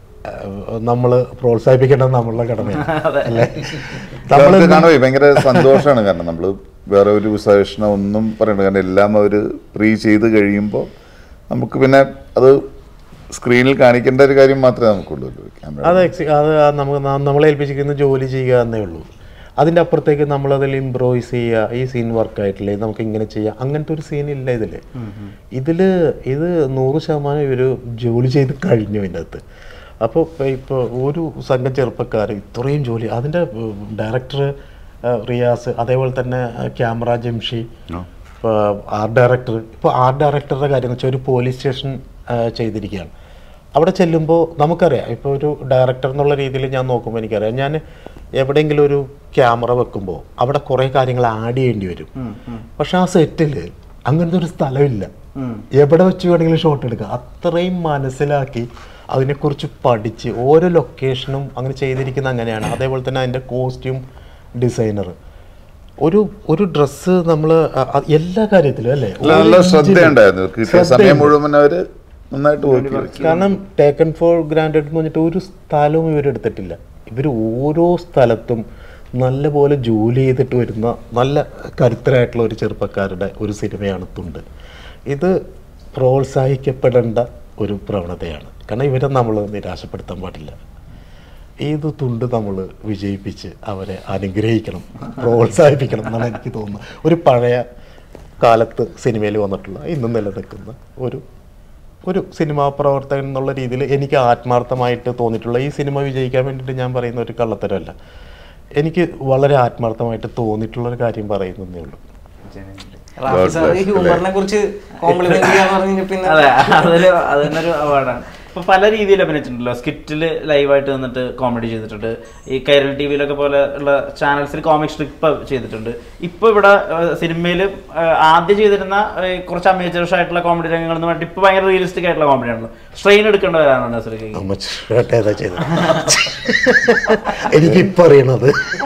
നമ്മൾ പ്രോത്സാഹിപ്പിക്കേണ്ടത് നമ്മളുടെ കടമയാണ് അല്ലേ നമ്മൾ നമുക്ക് കാണുമേ ഭയങ്കര സന്തോഷമാണ് കാരണം നമ്മൾ വേറെ ഒരു സജഷനോ ഒന്നും പറയണ്ട കാരണം എല്ലാം അവർ പ്രീ ചെയ്ത് കഴിയുമ്പോൾ നമുക്ക് പിന്നെ അത് സ്ക്രീനിൽ കാണിക്കേണ്ട ഒരു കാര്യം മാത്രമേ നമുക്കുള്ളൂ ക്യാമറ അത് എക്സി അത് ആ നമുക്ക് ന- നമ്മളെ ഏൽപ്പിച്ചിരിക്കുന്ന ജോലി ചെയ്യുക എന്നേ ഉള്ളൂ അതിൻ്റെ അപ്പുറത്തേക്ക് നമ്മളതിൽ ഇമ്പ്രോവൈസ് ചെയ്യുക ഈ സീൻ വർക്കായിട്ടില്ലേ നമുക്ക് ഇങ്ങനെ ചെയ്യാം അങ്ങനത്തെ ഒരു സീൻ ഇല്ല ഇതിൽ ഇതിൽ ഇത് നൂറ് ശതമാനം ഇവർ ജോലി ചെയ്ത് കഴിഞ്ഞു ഇതിൻ്റെ അകത്ത് അപ്പോൾ ഇപ്പോൾ ഒരു സംഘം ചെറുപ്പക്കാർ ഇത്രയും ജോലി അതിൻ്റെ ഡയറക്ടർ റിയാസ് അതേപോലെ തന്നെ ക്യാമറ ജംഷി ഇപ്പോൾ ആർട്ട് ഡയറക്ടർ ഇപ്പോൾ ആർട്ട് ഡയറക്ടറുടെ കാര്യം എന്ന് വെച്ചാൽ ഒരു പോലീസ് സ്റ്റേഷൻ ചെയ്തിരിക്കുകയാണ് അവിടെ ചെല്ലുമ്പോൾ നമുക്കറിയാം ഇപ്പോൾ ഒരു ഡയറക്ടർ എന്നുള്ള രീതിയിൽ ഞാൻ നോക്കുമ്പോൾ എനിക്കറിയാം ഞാൻ എവിടെയെങ്കിലും ഒരു ക്യാമറ വെക്കുമ്പോൾ അവിടെ കുറേ കാര്യങ്ങൾ ആഡ് ചെയ്യേണ്ടി വരും പക്ഷെ ആ സെറ്റിൽ അങ്ങനത്തെ ഒരു സ്ഥലമില്ല എവിടെ വെച്ച് വേണമെങ്കിലും ഷോട്ട് എടുക്കാം അത്രയും മനസ്സിലാക്കി അതിനെക്കുറിച്ച് പഠിച്ച് ഓരോ ലൊക്കേഷനും അങ്ങനെ ചെയ്തിരിക്കുന്ന അങ്ങനെയാണ് അതേപോലെ തന്നെ അതിൻ്റെ കോസ്റ്റ്യൂം ഡിസൈനർ ഒരു ഒരു ഡ്രസ്സ് നമ്മൾ എല്ലാ കാര്യത്തിലും അല്ലേ നല്ല ഒരു ശ്രദ്ധയുണ്ടായിരുന്നു കിട്ടിയ സമയം ശ്രദ്ധയുണ്ട്. മുഴുവൻ അവർ നന്നായിട്ട് വർക്ക് ചെയ്തു കാരണം ടേക്കൺ ഫോർ ഗ്രാൻഡഡ് എന്ന് പറഞ്ഞിട്ട് ഒരു സ്ഥലവും ഇവരെടുത്തിട്ടില്ല ഇവർ ഓരോ സ്ഥലത്തും നല്ലപോലെ ജോലി ചെയ്തിട്ട് വരുന്ന നല്ല കരുത്തരായിട്ടുള്ള ഒരു ചെറുപ്പക്കാരുടെ ഒരു സിനിമയാണ് തുണ്ട് ഇത് പ്രോത്സാഹിക്കപ്പെടേണ്ട ഒരു പ്രവണതയാണ് കാരണം ഇവരെ നമ്മൾ നിരാശപ്പെടുത്താൻ പാടില്ല ഏത് തുണ്ട് നമ്മൾ വിജയിപ്പിച്ച് അവരെ അനുഗ്രഹിക്കണം പ്രോത്സാഹിപ്പിക്കണം എന്നാണ് എനിക്ക് തോന്നുന്നത് ഒരു പഴയ കാലത്ത് സിനിമയിൽ വന്നിട്ടുള്ള ഇന്നും നിലനിൽക്കുന്ന ഒരു ഒരു സിനിമാ പ്രവർത്തകൻ എന്നുള്ള രീതിയിൽ എനിക്ക് ആത്മാർത്ഥമായിട്ട് തോന്നിയിട്ടുള്ള ഈ സിനിമ വിജയിക്കാൻ വേണ്ടിയിട്ട് ഞാൻ പറയുന്ന ഒരു കള്ളത്തരമല്ല എനിക്ക് വളരെ ആത്മാർത്ഥമായിട്ട് തോന്നിയിട്ടുള്ള ഒരു കാര്യം പറയുന്നതേ ഉള്ളൂ റാഫി സാർ ഈ ഹ്യൂമറിനെ കുറിച്ച് കോംപ്ലിമെന്റ് ചെയ്യാന്ന് പറഞ്ഞു പിന്നെ അതെ അതൊരു അത് തന്നെ ഒരു അവാർഡാണ് ഇപ്പൊ പല രീതിയിൽ അഭിനയിച്ചിട്ടുണ്ടല്ലോ സ്കിറ്റിൽ ലൈവായിട്ട് നിന്നിട്ട് കോമഡി ചെയ്തിട്ടുണ്ട് ഈ കൈരൾ ടി വിയിലൊക്കെ പോലെ ഉള്ള ചാനൽസിൽ കോമിക് സ്ട്രിപ്പ് ചെയ്തിട്ടുണ്ട് ഇപ്പൊ ഇവിടെ സിനിമയിൽ ആദ്യം ചെയ്തിരുന്ന ഏഹ്, കുറച്ച് അമേച്ചേഴ്സ് ആയിട്ടുള്ള കോമഡി രംഗങ്ങൾ എന്ന് പറഞ്ഞിട്ട് ഇപ്പൊ ഭയങ്കര റിയലിസ്റ്റിക് ആയിട്ടുള്ള കോമഡി ആണല്ലോ സ്ട്രെയിൻ എടുക്കേണ്ടവരാണ് നസർക്ക് അമ്മച്ചേട്ട ഏതാ ചെയ്തത് എനിക്കിപ്പോൾ അറിയണത്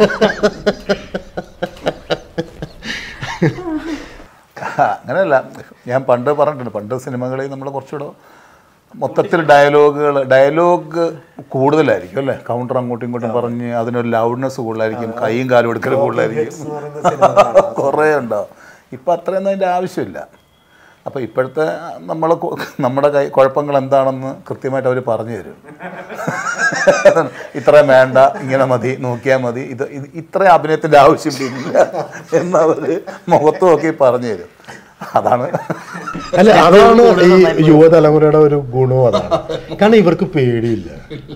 അങ്ങനെയല്ല ഞാൻ പണ്ട് പറഞ്ഞിട്ടുണ്ട് പണ്ട് സിനിമകളിൽ നമ്മൾ കുറച്ചുകൂടെ മൊത്തത്തിൽ ഡയലോഗുകൾ ഡയലോഗ് കൂടുതലായിരിക്കും അല്ലേ കൗണ്ടർ അങ്ങോട്ടും ഇങ്ങോട്ടും പറഞ്ഞ് അതിനൊരു ലൗഡ്നെസ് കൂടുതലായിരിക്കും കൈയും കാലും എടുക്കൽ കൂടുതലായിരിക്കും കുറേ ഉണ്ടാവും ഇപ്പം അത്രയൊന്നും അതിൻ്റെ ആവശ്യമില്ല അപ്പോൾ ഇപ്പോഴത്തെ നമ്മൾ നമ്മുടെ കൈ കുഴപ്പങ്ങൾ എന്താണെന്ന് കൃത്യമായിട്ട് അവർ പറഞ്ഞു തരും ഇത്രയും വേണ്ട ഇങ്ങനെ മതി നോക്കിയാൽ മതി ഇത് ഇത് ഇത്ര അഭിനയത്തിൻ്റെ ആവശ്യമില്ല എന്നവർ മുഖത്ത് നോക്കി പറഞ്ഞു തരും അതാണ് അല്ല അതാണ് ഈ യുവതലമുറയുടെ ഒരു ഗുണവും അതാണ് കാരണം ഇവർക്ക് പേടിയില്ല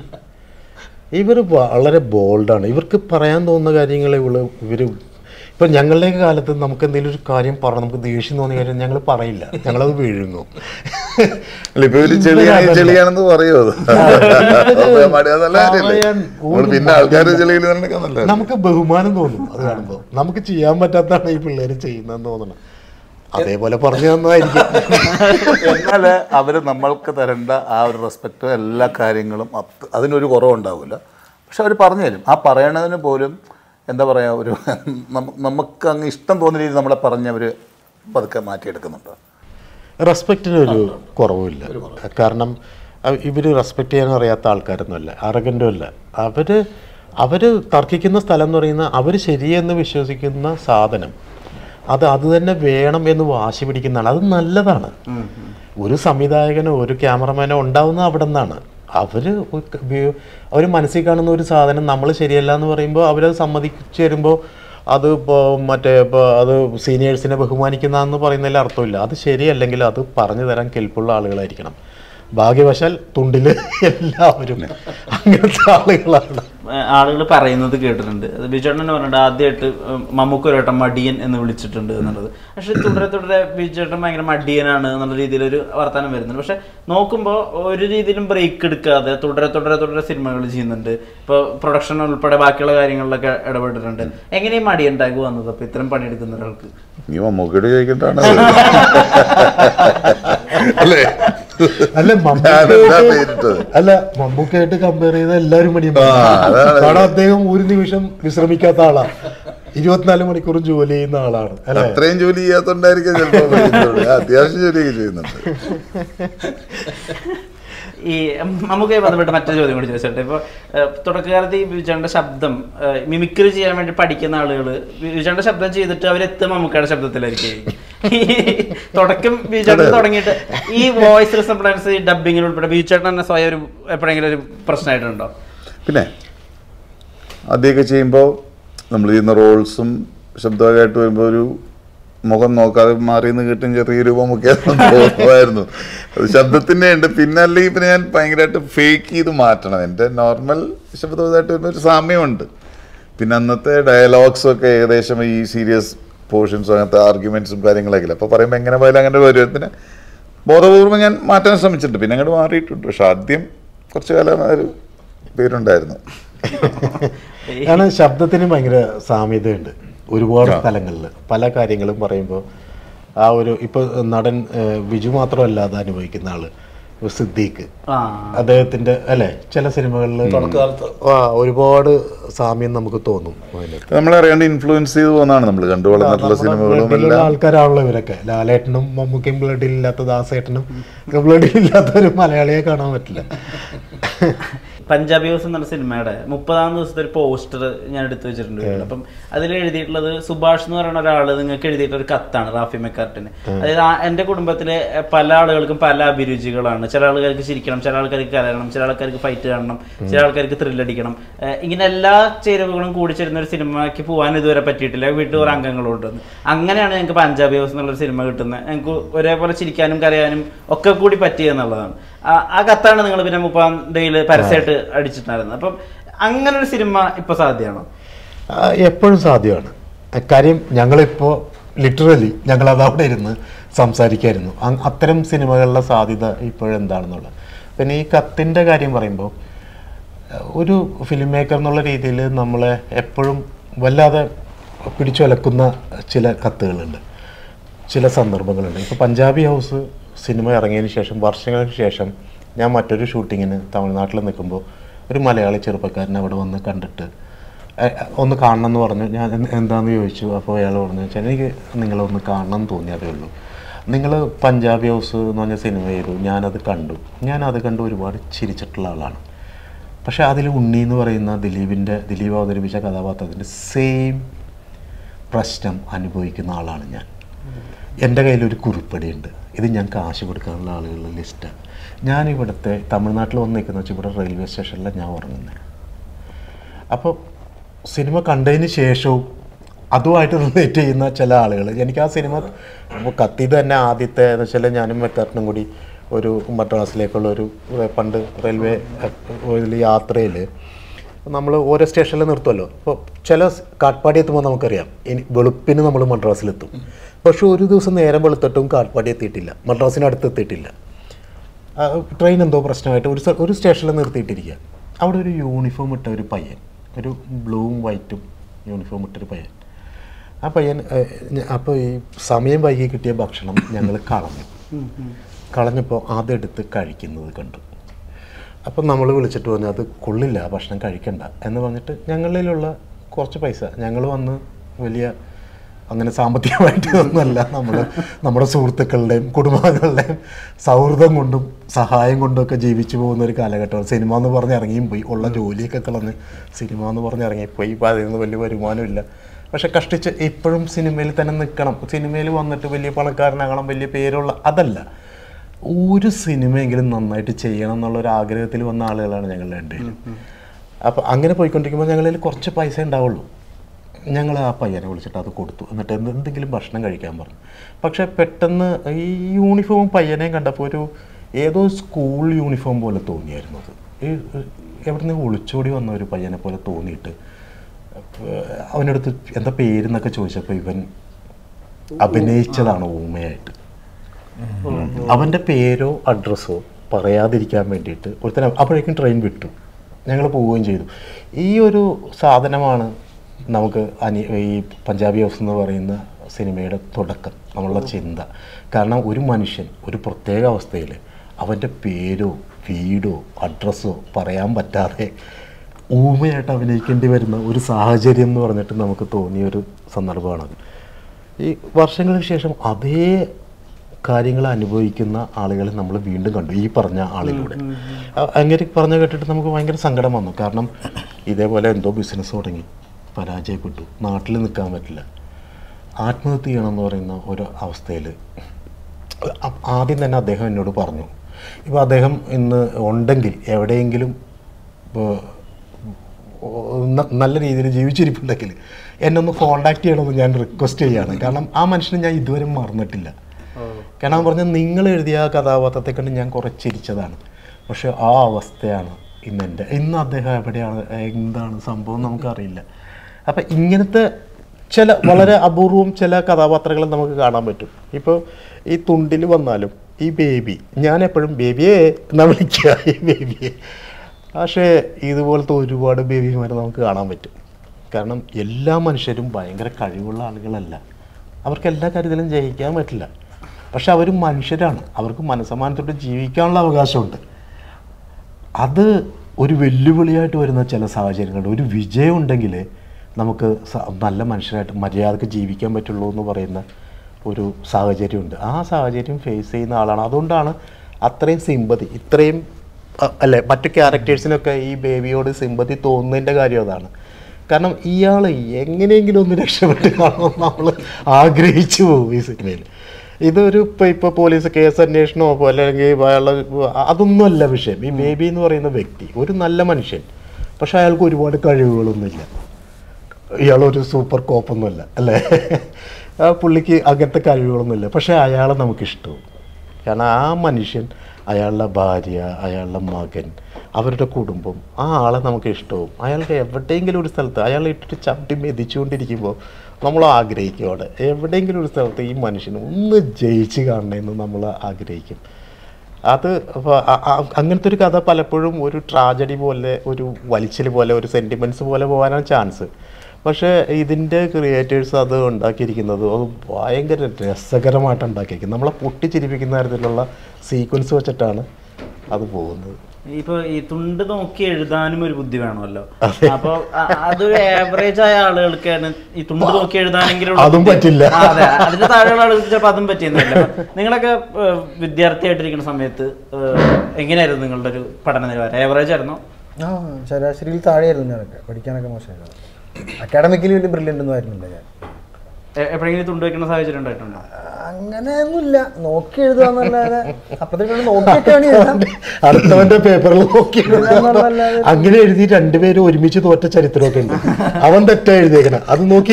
ഇവർ വളരെ ബോൾഡാണ് ഇവർക്ക് പറയാൻ തോന്നുന്ന കാര്യങ്ങൾ ഇവള് ഇവർ ഇപ്പം ഞങ്ങളുടെയൊക്കെ കാലത്ത് നമുക്ക് എന്തെങ്കിലും ഒരു കാര്യം പറഞ്ഞ് നമുക്ക് ദേഷ്യം തോന്നിയ കാര്യം ഞങ്ങൾ പറയില്ല ഞങ്ങളത് വിഴുങ്ങും അല്ല ഇപ്പൊ ഇവര് ചെളിയാണ് ചെളിയാണെന്ന് പറയോ അത് അപ്പൊ മടിയാന്നല്ല കാര്യല്ലേ പറയാൻ നമ്മള് പിന്നെ ആൾക്കാർ ചെളിയിൽ നടക്കാന്നല്ല നമുക്ക് ബഹുമാനം തോന്നും അത് കാണുമ്പോൾ നമുക്ക് ചെയ്യാൻ പറ്റാത്തതാണ് ഈ പിള്ളേർ ചെയ്യുന്നതെന്ന് തോന്നണം അതേപോലെ പറഞ്ഞു തന്നതായിരിക്കും എന്നാൽ അവർ നമ്മൾക്ക് തരേണ്ട ആ ഒരു റെസ്പെക്റ്റ് എല്ലാ കാര്യങ്ങളും അത് അതിനൊരു കുറവുണ്ടാവില്ല പക്ഷെ അവർ പറഞ്ഞു തരും ആ പറയണതിന് പോലും എന്താ പറയുക ഒരു നമ്മ- നമുക്ക് അങ്ങ് ഇഷ്ടം തോന്നിയ രീതിയിൽ നമ്മളെ പറഞ്ഞ് അവർ പതുക്കെ മാറ്റിയെടുക്കുന്നുണ്ട് റെസ്പെക്റ്റിനൊരു കുറവുമില്ല കാരണം ഇവർ റെസ്പെക്റ്റ് ചെയ്യാൻ അറിയാത്ത ആൾക്കാരൊന്നുമല്ല അറഗൻറ്റും അല്ല അവർ അവർ തർക്കിക്കുന്ന സ്ഥലം എന്ന് പറയുന്നത് അവർ ശരിയെന്ന് വിശ്വസിക്കുന്ന സാധനം അത് അത് തന്നെ വേണം എന്ന് വാശി പിടിക്കുന്നതാണ് അത് നല്ലതാണ് ഒരു സംവിധായകനോ ഒരു ക്യാമറമാനോ ഉണ്ടാവുന്നത് അവിടെ നിന്നാണ് അവർ അവർ മനസ്സിൽ കാണുന്ന ഒരു സാധനം നമ്മൾ ശരിയല്ല എന്ന് പറയുമ്പോൾ അവരത് സമ്മതിച്ചു തരുമ്പോൾ അത് ഇപ്പോൾ മറ്റേ ഇപ്പോൾ അത് സീനിയേഴ്സിനെ ബഹുമാനിക്കുന്നതെന്ന് പറയുന്നതിൽ അർത്ഥമില്ല അത് ശരിയല്ലെങ്കിൽ അത് പറഞ്ഞു തരാൻ കെൽപ്പുള്ള ആളുകളായിരിക്കണം ഭാഗ്യവശാൽ തുണ്ടിൽ എല്ലാവരും അങ്ങനത്തെ ആളുകളാണ് ആളുകൾ പറയുന്നത് കേട്ടിട്ടുണ്ട് അത് ബിജുട്ടൻ പറഞ്ഞിട്ട് ആദ്യമായിട്ട് മമ്മൂക്ക് ഒരു വട്ടം മടിയൻ എന്ന് വിളിച്ചിട്ടുണ്ട് എന്നുള്ളത് പക്ഷെ തുടരെ തുടരെ ബിജുട്ടൻ ഭയങ്കര മടിയനാണ് എന്നുള്ള രീതിയിലൊരു വർത്തമാനം വരുന്നുണ്ട് പക്ഷെ നോക്കുമ്പോൾ ഒരു രീതിയിലും ബ്രേക്ക് എടുക്കാതെ തുടരെ തുടരെ തുടരെ സിനിമകൾ ചെയ്യുന്നുണ്ട് ഇപ്പോൾ പ്രൊഡക്ഷൻ ഉൾപ്പെടെ ബാക്കിയുള്ള കാര്യങ്ങളിലൊക്കെ ഇടപെട്ടിട്ടുണ്ട് എങ്ങനെ ഈ മടിയൻ ടാഗ് വന്നത് അപ്പോൾ ഇത്രയും പണിയെടുക്കുന്ന ഒരാൾക്ക് ഈ മമ്മൂക്കയോട് ചോദിക്കേണ്ടതാണ് അല്ലേ അല്ല ഞാനെന്താ പേരിട്ടത്? മമ്മൂക്കായിട്ട് അല്ല മമ്മൂക്കായിട്ട് കമ്പയർ ചെയ്ത എല്ലാവരും മടിയും ആ, അതാണ്. കാരണം അദ്ദേഹം ഒരു നിമിഷം വിശ്രമിക്കാത്ത ആളാണ് ഇരുപത്തിനാല് മണിക്കൂറും ജോലി ചെയ്യുന്ന ആളാണ് അല്ലെ അത്രയും ജോലി ചെയ്യാത്തോണ്ടായിരിക്കും ചിലപ്പോ വിളിക്കുന്നത്. അത്യാവശ്യം ജോലിയൊക്കെ ചെയ്യുന്നുണ്ട് ഈ മമ്മൂക്കയെ ബന്ധപ്പെട്ട് മറ്റൊരു ചോദ്യം കൂടി ചോദിച്ചോട്ടെ ഇപ്പോൾ തുടക്കകാലത്ത് ഈ വിജയന്റെ ശബ്ദം മിമിക്രി ചെയ്യാൻ വേണ്ടി പഠിക്കുന്ന ആളുകൾ വിജയന്റെ ശബ്ദം ചെയ്തിട്ട് അവരെത്തും മമ്മൂക്കയുടെ ശബ്ദത്തിലായിരിക്കും ഈ തുടക്കം ബിജുചേട്ടൻ തുടങ്ങിയിട്ട് ഈ വോയിസ് റിസംബ്ലൻസ് ഈ ഡബിങ്ങിൽ ഉൾപ്പെടെ ബിജുചേട്ടൻ തന്നെ സ്വയം ഒരു എപ്പോഴെങ്കിലും ഒരു പ്രശ്നമായിട്ടുണ്ടോ പിന്നെ ആദ്യമൊക്കെ ചെയ്യുമ്പോൾ നമ്മൾ ചെയ്യുന്ന റോൾസും ശബ്ദമൊക്കെ ആയിട്ട് വരുമ്പോൾ ഒരു മുഖം നോക്കാതെ മാറി നിന്ന് കിട്ടും ചെറിയ രൂപമൊക്കെ തോന്നുമായിരുന്നു അത് ശബ്ദത്തിൻ്റെ ഉണ്ട് പിന്നെ അല്ലെങ്കിൽ പിന്നെ ഞാൻ ഭയങ്കരമായിട്ട് ഫേക്ക് ചെയ്ത് മാറ്റണം എൻ്റെ നോർമൽ ശബ്ദമായിട്ട് വരുമ്പോൾ ഒരു സാമ്യമുണ്ട് പിന്നെ അന്നത്തെ ഡയലോഗ്സും ഒക്കെ ഏകദേശം ഈ സീരിയസ് പോർഷൻസും അങ്ങനത്തെ ആർഗ്യുമെൻറ്റ്സും കാര്യങ്ങളൊക്കെ അപ്പോൾ പറയുമ്പോൾ എങ്ങനെ പോയാലും അങ്ങനെ വരും പിന്നെ ബോധപൂർവ്വം ഞാൻ മാറ്റാൻ ശ്രമിച്ചിട്ടുണ്ട് പിന്നെ അങ്ങോട്ട് മാറിയിട്ടുണ്ട് പക്ഷെ ആദ്യം കുറച്ച് കാലം ആ ഒരു പേരുണ്ടായിരുന്നു കാരണം ശബ്ദത്തിന് ഭയങ്കര സാമ്യതയുണ്ട് ഒരുപാട് സ്ഥലങ്ങളിൽ പല കാര്യങ്ങളും പറയുമ്പോൾ ആ ഒരു ഇപ്പൊ നടൻ ഏഹ്, ബിജു മാത്രമല്ല അത് അനുഭവിക്കുന്ന ആള് ഇപ്പൊ സിദ്ദീഖ് ആ അദ്ദേഹത്തിന്റെ അല്ലെ ചില സിനിമകളിൽ ആ ഒരുപാട് സാമ്യം നമുക്ക് തോന്നും അതില്. നമ്മളറിയാണ്ട് ഇൻഫ്ലുവൻസ് ചെയ്ത് പോകുന്നതാണ് നമ്മൾ കണ്ടു വളർന്നിട്ടുള്ള സിനിമകളും ബ്ലഡിലുള്ള എല്ലാം ആൾക്കാരാണല്ലോ ഇവരൊക്കെ ലാലേട്ടനും മമ്മൂക്കയും ബ്ലഡിൽ ഇല്ലാത്ത ദാസേട്ടനും ബ്ലഡിൽ ഇല്ലാത്ത ഒരു മലയാളിയെ കാണാൻ പറ്റില്ല പഞ്ചാബി ഹൗസ് എന്ന സിനിമയുടെ മുപ്പതാം ദിവസത്തെ ഒരു പോസ്റ്റർ ഞാൻ എടുത്തു വെച്ചിട്ടുണ്ട് വീട്ടിൽ. അപ്പം അതിൽ എഴുതിയിട്ടുള്ളത് സുഭാഷ് എന്ന് പറയുന്ന ഒരാൾ നിങ്ങൾക്ക് എഴുതിയിട്ടുള്ള ഒരു കത്താണ് റാഫി മെക്കാർട്ടിന് അതായത് ആ- എൻ്റെ കുടുംബത്തിലെ പല ആളുകൾക്കും പല അഭിരുചികളാണ് ചില ആൾക്കാർക്ക് ചിരിക്കണം ചില ആൾക്കാർക്ക് കരയണം ചില ആൾക്കാർക്ക് ഫൈറ്റ് കാണണം ചില ആൾക്കാർക്ക് ത്രില്ലടിക്കണം ഏഹ് ഇങ്ങനെ എല്ലാ ചേരുവകളും കൂടി ചേരുന്ന ഒരു സിനിമയ്ക്ക് പോകാൻ ഇതുവരെ പറ്റിയിട്ടില്ല വീട്ടിൽ ഒരു അംഗങ്ങളുണ്ട് അങ്ങനെയാണ് ഞങ്ങൾക്ക് പഞ്ചാബി ഹൗസ് എന്നുള്ളൊരു സിനിമ കിട്ടുന്നത് ഞങ്ങൾക്ക് ഒരേപോലെ ചിരിക്കാനും കരയാനും ഒക്കെ കൂടി പറ്റിയെന്നുള്ളതാണ് ആ- ആ കത്താണ് നിങ്ങൾ പിന്നെ മുപ്പാം ഡേയിൽ പരസ്യമായിട്ട് അടിച്ചിട്ടുണ്ടായിരുന്നത് അപ്പം അങ്ങനെ ഒരു സിനിമ ഇപ്പൊ സാധ്യമാണോ ആ, എപ്പോഴും സാധ്യമാണ് ആ, കാര്യം ഞങ്ങളിപ്പോൾ ലിറ്ററലി ഞങ്ങളത് അവിടെ ഇരുന്ന് സംസാരിക്കായിരുന്നു അ- അത്തരം സിനിമകളുടെ സാധ്യത ഇപ്പോഴെന്താണെന്നുള്ളത് പിന്നെ ഈ കത്തിൻ്റെ കാര്യം പറയുമ്പോൾ ഒരു ഫിലിം മേക്കർ എന്നുള്ള രീതിയിൽ നമ്മളെ എപ്പോഴും വല്ലാതെ പിടിച്ചുലക്കുന്ന ചില കത്തുകളുണ്ട് ചില സന്ദർഭങ്ങളുണ്ട് ഇപ്പോൾ പഞ്ചാബി ഹൗസ് സിനിമ ഇറങ്ങിയതിന് ശേഷം വർഷങ്ങൾക്ക് ശേഷം ഞാൻ മറ്റൊരു ഷൂട്ടിങ്ങിന് തമിഴ്നാട്ടിൽ നിൽക്കുമ്പോൾ ഒരു മലയാളി ചെറുപ്പക്കാരൻ അവിടെ വന്ന് കണ്ടിട്ട് "എ, ഒന്ന് കാണണം എന്ന് പറഞ്ഞു ഞാൻ "എന്ത്- എന്താന്ന് ചോദിച്ചു അപ്പോൾ അയാൾ പറഞ്ഞു വെച്ചാൽ എനിക്ക് നിങ്ങളൊന്ന് കാണണം എന്ന് തോന്നിയതേ ഉള്ളൂ നിങ്ങൾ പഞ്ചാബി ഹൗസ് എന്ന് പറഞ്ഞ സിനിമ ചെയ്തു ഞാനത് കണ്ടു ഞാനത് കണ്ട് ഒരുപാട് ചിരിച്ചിട്ടുള്ള ആളാണ് പക്ഷേ അതിൽ ഉണ്ണി എന്ന് പറയുന്ന ദിലീപിൻ്റെ ദിലീപ് അവതരിപ്പിച്ച കഥാപാത്രത്തിൻ്റെ സെയിം പ്രശ്നം അനുഭവിക്കുന്ന ആളാണ് ഞാൻ എൻ്റെ കയ്യിലൊരു കുറിപ്പടിയുണ്ട് ഇത് ഞാൻ കാശ് കൊടുക്കാനുള്ള ആളുകളുടെ ലിസ്റ്റാണ് ഞാൻ ഇവിടുത്തെ തമിഴ്നാട്ടിൽ വന്ന് നിൽക്കുന്ന വെച്ചാൽ ഇവിടെ റെയിൽവേ സ്റ്റേഷനിലാണ് ഞാൻ ഉറങ്ങുന്നത് അപ്പോൾ സിനിമ കണ്ടതിന് ശേഷവും അതുമായിട്ട് റിലേറ്റ് ചെയ്യുന്ന ചില ആളുകൾ എനിക്ക് ആ സിനിമ ഇപ്പോൾ കത്തിയത് തന്നെ ആദ്യത്തെ എന്ന് വെച്ചാൽ ഞാനും വെക്കാരനും കൂടി ഒരു മദ്രാസിലേക്കുള്ള ഒരു ഏഹ്, പണ്ട് റെയിൽവേ ഇതിൽ യാത്രയിൽ നമ്മൾ ഓരോ സ്റ്റേഷനിൽ നിർത്തുമല്ലോ അപ്പോൾ ചില സ് കാട്ട്പാടി എത്തുമ്പോൾ നമുക്കറിയാം ഇനി വെളുപ്പിന് നമ്മൾ മദ്രാസിലെത്തും പക്ഷെ ഒരു ദിവസം നേരം വെളുത്തിട്ടും കാട്ട്പാടി എത്തിയിട്ടില്ല മദ്രാസിനടുത്ത് എത്തിയിട്ടില്ല ആ, ട്രെയിൻ എന്തോ പ്രശ്നമായിട്ട് ഒരു സ്ഥ- ഒരു സ്റ്റേഷനിൽ നിർത്തിയിട്ടിരിക്കുക അവിടെ ഒരു യൂണിഫോം ഇട്ട ഒരു പയ്യൻ ഒരു ബ്ലൂവും വൈറ്റും യൂണിഫോം ഇട്ടൊരു പയ്യൻ ആ പയ്യൻ അപ്പോൾ ഈ സമയം വൈകി കിട്ടിയ ഭക്ഷണം ഞങ്ങൾ കളഞ്ഞു കളഞ്ഞപ്പോൾ അതെടുത്ത് കഴിക്കുന്നത് കണ്ടു അപ്പം നമ്മൾ വിളിച്ചിട്ട് പറഞ്ഞു അത് കൊള്ളില്ല ഭക്ഷണം കഴിക്കണ്ട എന്ന് പറഞ്ഞിട്ട് ഞങ്ങളിലുള്ള കുറച്ച് പൈസ ഞങ്ങൾ വന്ന് വലിയ അങ്ങനെ സാമ്പത്തികമായിട്ട് ഒന്നുമല്ല നമ്മൾ നമ്മുടെ സുഹൃത്തുക്കളുടെയും കുടുംബാംഗങ്ങളുടെയും സൗഹൃദം കൊണ്ടും സഹായം കൊണ്ടും ഒക്കെ ജീവിച്ചു പോകുന്ന ഒരു കാലഘട്ടമാണ് സിനിമ എന്ന് പറഞ്ഞ് ഇറങ്ങിയും പോയി ഉള്ള ജോലിയൊക്കെ കളഞ്ഞ് സിനിമ എന്ന് പറഞ്ഞ് ഇറങ്ങിപ്പോയി ഇപ്പോൾ അതിൽ നിന്ന് വലിയ വരുമാനമില്ല പക്ഷെ കഷ്ടിച്ച് ഇപ്പോഴും സിനിമയിൽ തന്നെ നിൽക്കണം സിനിമയിൽ വന്നിട്ട് വലിയ പണക്കാരനാകണം വലിയ പേരുള്ള അതല്ല ഒരു സിനിമയെങ്കിലും നന്നായിട്ട് ചെയ്യണം എന്നുള്ള ഒരു ആഗ്രഹത്തിൽ വന്ന ആളുകളാണ് ഞങ്ങളുടെ രണ്ടുപേരും അപ്പോൾ അങ്ങനെ പോയിക്കൊണ്ടിരിക്കുമ്പോൾ ഞങ്ങളിൽ കുറച്ച് പൈസ ഉണ്ടാവുള്ളൂ ഞങ്ങൾ ആ പയ്യനെ വിളിച്ചിട്ട് അത് കൊടുത്തു എന്നിട്ട് എന്ത് എന്തെങ്കിലും ഭക്ഷണം കഴിക്കാൻ പറഞ്ഞു പക്ഷേ പെട്ടെന്ന് ഈ യൂണിഫോം പയ്യനെയും കണ്ടപ്പോൾ ഒരു ഏതോ സ്കൂൾ യൂണിഫോം പോലെ തോന്നിയായിരുന്നു അത് ഈ എവിടെ നിന്ന് ഒളിച്ചോടി വന്ന ഒരു പയ്യനെ പോലെ തോന്നിയിട്ട് ഏഹ് അവനടുത്ത് എന്താ പേരെന്നൊക്കെ ചോദിച്ചപ്പോൾ ഇവൻ അഭിനയിച്ചതാണ് ഊമയായിട്ട് അവൻ്റെ പേരോ അഡ്രസ്സോ പറയാതിരിക്കാൻ വേണ്ടിയിട്ട് ഒരുത്തന അപ്പോഴേക്കും ട്രെയിൻ വിട്ടു ഞങ്ങൾ പോവുകയും ചെയ്തു ഈ ഒരു സാധനമാണ് നമുക്ക് അനി ഈ പഞ്ചാബി ഹൗസ് എന്ന് പറയുന്ന സിനിമയുടെ തുടക്കം നമ്മളുടെ ചിന്ത കാരണം ഒരു മനുഷ്യൻ ഒരു പ്രത്യേക അവസ്ഥയിൽ അവൻ്റെ പേരോ വീടോ അഡ്രസ്സോ പറയാൻ പറ്റാതെ ഊമയായിട്ട് അഭിനയിക്കേണ്ടി വരുന്ന ഒരു സാഹചര്യം എന്ന് പറഞ്ഞിട്ട് നമുക്ക് തോന്നിയ ഒരു സന്ദർഭമാണത് ഈ വർഷങ്ങൾക്ക് ശേഷം അതേ കാര്യങ്ങൾ അനുഭവിക്കുന്ന ആളുകളെ നമ്മൾ വീണ്ടും കണ്ടു ഈ പറഞ്ഞ ആളിലൂടെ അ- അങ്ങനെ പറഞ്ഞ കേട്ടിട്ട് നമുക്ക് ഭയങ്കര സങ്കടം വന്നു കാരണം ഇതേപോലെ എന്തോ ബിസിനസ് തുടങ്ങി പരാജയപ്പെട്ടു നാട്ടിൽ നിൽക്കാൻ പറ്റില്ല ആത്മഹത്യ ചെയ്യണമെന്ന് പറയുന്ന ഒരു അവസ്ഥയിൽ ആദ്യം തന്നെ അദ്ദേഹം എന്നോട് പറഞ്ഞു ഇപ്പോൾ അദ്ദേഹം ഇന്ന് ഉണ്ടെങ്കിൽ എവിടെയെങ്കിലും ഇപ്പോൾ ന- നല്ല രീതിയിൽ ജീവിച്ചിരിപ്പുണ്ടെങ്കിൽ എന്നെ ഒന്ന് കോണ്ടാക്ട് ചെയ്യണമെന്ന് ഞാൻ റിക്വസ്റ്റ് ചെയ്യാണ് കാരണം ആ മനുഷ്യനെ ഞാൻ ഇതുവരെ മറന്നിട്ടില്ല കാരണം പറഞ്ഞാൽ നിങ്ങൾ എഴുതിയ ആ കഥാപാത്രത്തെ കണ്ട് ഞാൻ കുറേ ചിരിച്ചതാണ് പക്ഷെ ആ അവസ്ഥയാണ് ഇന്ന് എൻ്റെ ഇന്ന് അദ്ദേഹം എവിടെയാണ് എന്താണ് സംഭവം നമുക്കറിയില്ല അപ്പം ഇങ്ങനത്തെ ചില വളരെ അപൂർവം ചില കഥാപാത്രങ്ങൾ നമുക്ക് കാണാൻ പറ്റും ഇപ്പോൾ ഈ തുണ്ടിൽ വന്നാലും ഈ ബേബി ഞാൻ എപ്പോഴും ബേബിയെ എന്നാ വിളിക്കുക ഈ ബേബിയെ പക്ഷേ ഇതുപോലത്തെ ഒരുപാട് ബേബിമാരെ നമുക്ക് കാണാൻ പറ്റും കാരണം എല്ലാ മനുഷ്യരും ഭയങ്കര കഴിവുള്ള ആളുകളല്ല അവർക്ക് എല്ലാ കാര്യത്തിലും ജയിക്കാൻ പറ്റില്ല പക്ഷെ അവർ മനുഷ്യരാണ് അവർക്ക് മനസ്സമാനത്തോടെ ജീവിക്കാനുള്ള അവകാശമുണ്ട് അത് ഒരു വെല്ലുവിളിയായിട്ട് വരുന്ന ചില സാഹചര്യങ്ങളുണ്ട് ഒരു വിജയം ഉണ്ടെങ്കിൽ നമുക്ക് സ- നല്ല മനുഷ്യരായിട്ട് മര്യാദക്ക് ജീവിക്കാൻ പറ്റുള്ളൂ എന്ന് പറയുന്ന ഒരു സാഹചര്യമുണ്ട് ആ സാഹചര്യം ഫേസ് ചെയ്യുന്ന ആളാണ് അതുകൊണ്ടാണ് അത്രയും സിമ്പതി ഇത്രയും അ- അല്ലെ മറ്റു ക്യാരക്ടേഴ്സിനൊക്കെ ഈ ബേബിയോട് സിമ്പതി തോന്നുന്നതിൻ്റെ കാര്യം അതാണ് കാരണം ഇയാൾ എങ്ങനെയെങ്കിലും ഒന്ന് രക്ഷപ്പെട്ട് കാണുമെന്ന് നമ്മൾ ആഗ്രഹിച്ചു പോകും ഈ സിനിമയിൽ ഇതൊരു ഇപ്പോൾ ഇപ്പോൾ പോലീസ് കേസ് അന്വേഷണമോ പോലെ അല്ലെങ്കിൽ അയാളുടെ അതൊന്നുമല്ല വിഷയം ഈ ബേബി എന്ന് പറയുന്ന വ്യക്തി ഒരു നല്ല മനുഷ്യൻ പക്ഷെ അയാൾക്ക് ഒരുപാട് കഴിവുകളൊന്നുമില്ല ഇയാളൊരു സൂപ്പർ കോപ്പൊന്നുമല്ല അല്ലേ ആ പുള്ളിക്ക് അങ്ങനത്തെ കഴിവുകളൊന്നുമില്ല പക്ഷേ അയാളെ നമുക്ക് ഇഷ്ടവും കാരണം ആ മനുഷ്യൻ അയാളുടെ ഭാര്യ അയാളുടെ മകൻ അവരുടെ കുടുംബം ആ ആളെ നമുക്ക് ഇഷ്ടവും അയാൾക്ക് എവിടെയെങ്കിലും ഒരു സ്ഥലത്ത് അയാൾ ഇട്ടിട്ട് ചവിട്ടി മെതിച്ചുകൊണ്ടിരിക്കുമ്പോൾ നമ്മൾ ആഗ്രഹിക്കും അവിടെ എവിടെയെങ്കിലും ഒരു സ്ഥലത്ത് ഈ മനുഷ്യന് ഒന്ന് ജയിച്ച് കാണണമെന്ന് നമ്മൾ ആഗ്രഹിക്കും അത് അപ്പൊ അ- അ- അങ്ങനത്തെ ഒരു കഥ പലപ്പോഴും ഒരു ട്രാജഡി പോലെ ഒരു വലിച്ചിൽ പോലെ ഒരു സെൻറ്റിമെൻറ്റ്സ് പോലെ പോകാനാണ് ചാൻസ് പക്ഷേ ഇതിൻ്റെ ക്രിയേറ്റേഴ്സ് അത് ഉണ്ടാക്കിയിരിക്കുന്നത് അത് ഭയങ്കര രസകരമായിട്ട് ഉണ്ടാക്കിയിരിക്കുന്നത് നമ്മളെ പൊട്ടിച്ചിരിപ്പിക്കുന്ന തരത്തിലുള്ള സീക്വൻസ് വെച്ചിട്ടാണ് അത് പോകുന്നത് ഇപ്പൊ ഈ തുണ്ട് നോക്കി എഴുതാനും ഒരു ബുദ്ധി വേണമല്ലോ അപ്പൊ അ- അതൊരു ആവറേജ് ആയ ആളുകൾക്കാണ് ഈ തുണ്ട് നോക്കി എഴുതാനെങ്കിലും അതും പറ്റില്ല. അതെ അതിന്റെ താഴെയുള്ള ആളുകൾക്ക് ചിലപ്പോൾ അതും പറ്റിയെന്നില്ല അപ്പൊ നിങ്ങളൊക്കെ ഏഹ്, വിദ്യാർത്ഥിയായിട്ടിരിക്കുന്ന സമയത്ത് ഏഹ്, എങ്ങനെയായിരുന്നു നിങ്ങളുടെ ഒരു പഠന നിലവാരം ആവറേജ് ആയിരുന്നോ ആ ശരാശരിയിൽ താഴെയായിരുന്നു ഞാനൊക്കെ പഠിക്കാനൊക്കെ മോശമായിരുന്നു അക്കാഡമിക്കലി വലിയ ബ്രില്യൻ്റ് ഒന്നും ആയിരുന്നില്ല ഞാൻ എ- എപ്പോഴെങ്കിലും തുണ്ട് വെക്കുന്ന സാഹചര്യം ഉണ്ടായിട്ടുണ്ടോ അങ്ങനെയൊന്നുമില്ല നോക്കി എഴുതാന്നല്ലാതെ അപ്പത്തേക്കാണ് നോക്കിയൊക്കെയാണ് എഴുതാൻ അടുത്തവന്റെ പേപ്പറിൽ നോക്കി എഴുതാന്നല്ലാതെ അങ്ങനെ എഴുതി രണ്ടുപേരും ഒരുമിച്ച് തോറ്റ ചരിത്രമൊക്കെ ഉണ്ട് അവൻ തെറ്റാ എഴുതിയേക്കണം അത് നോക്കി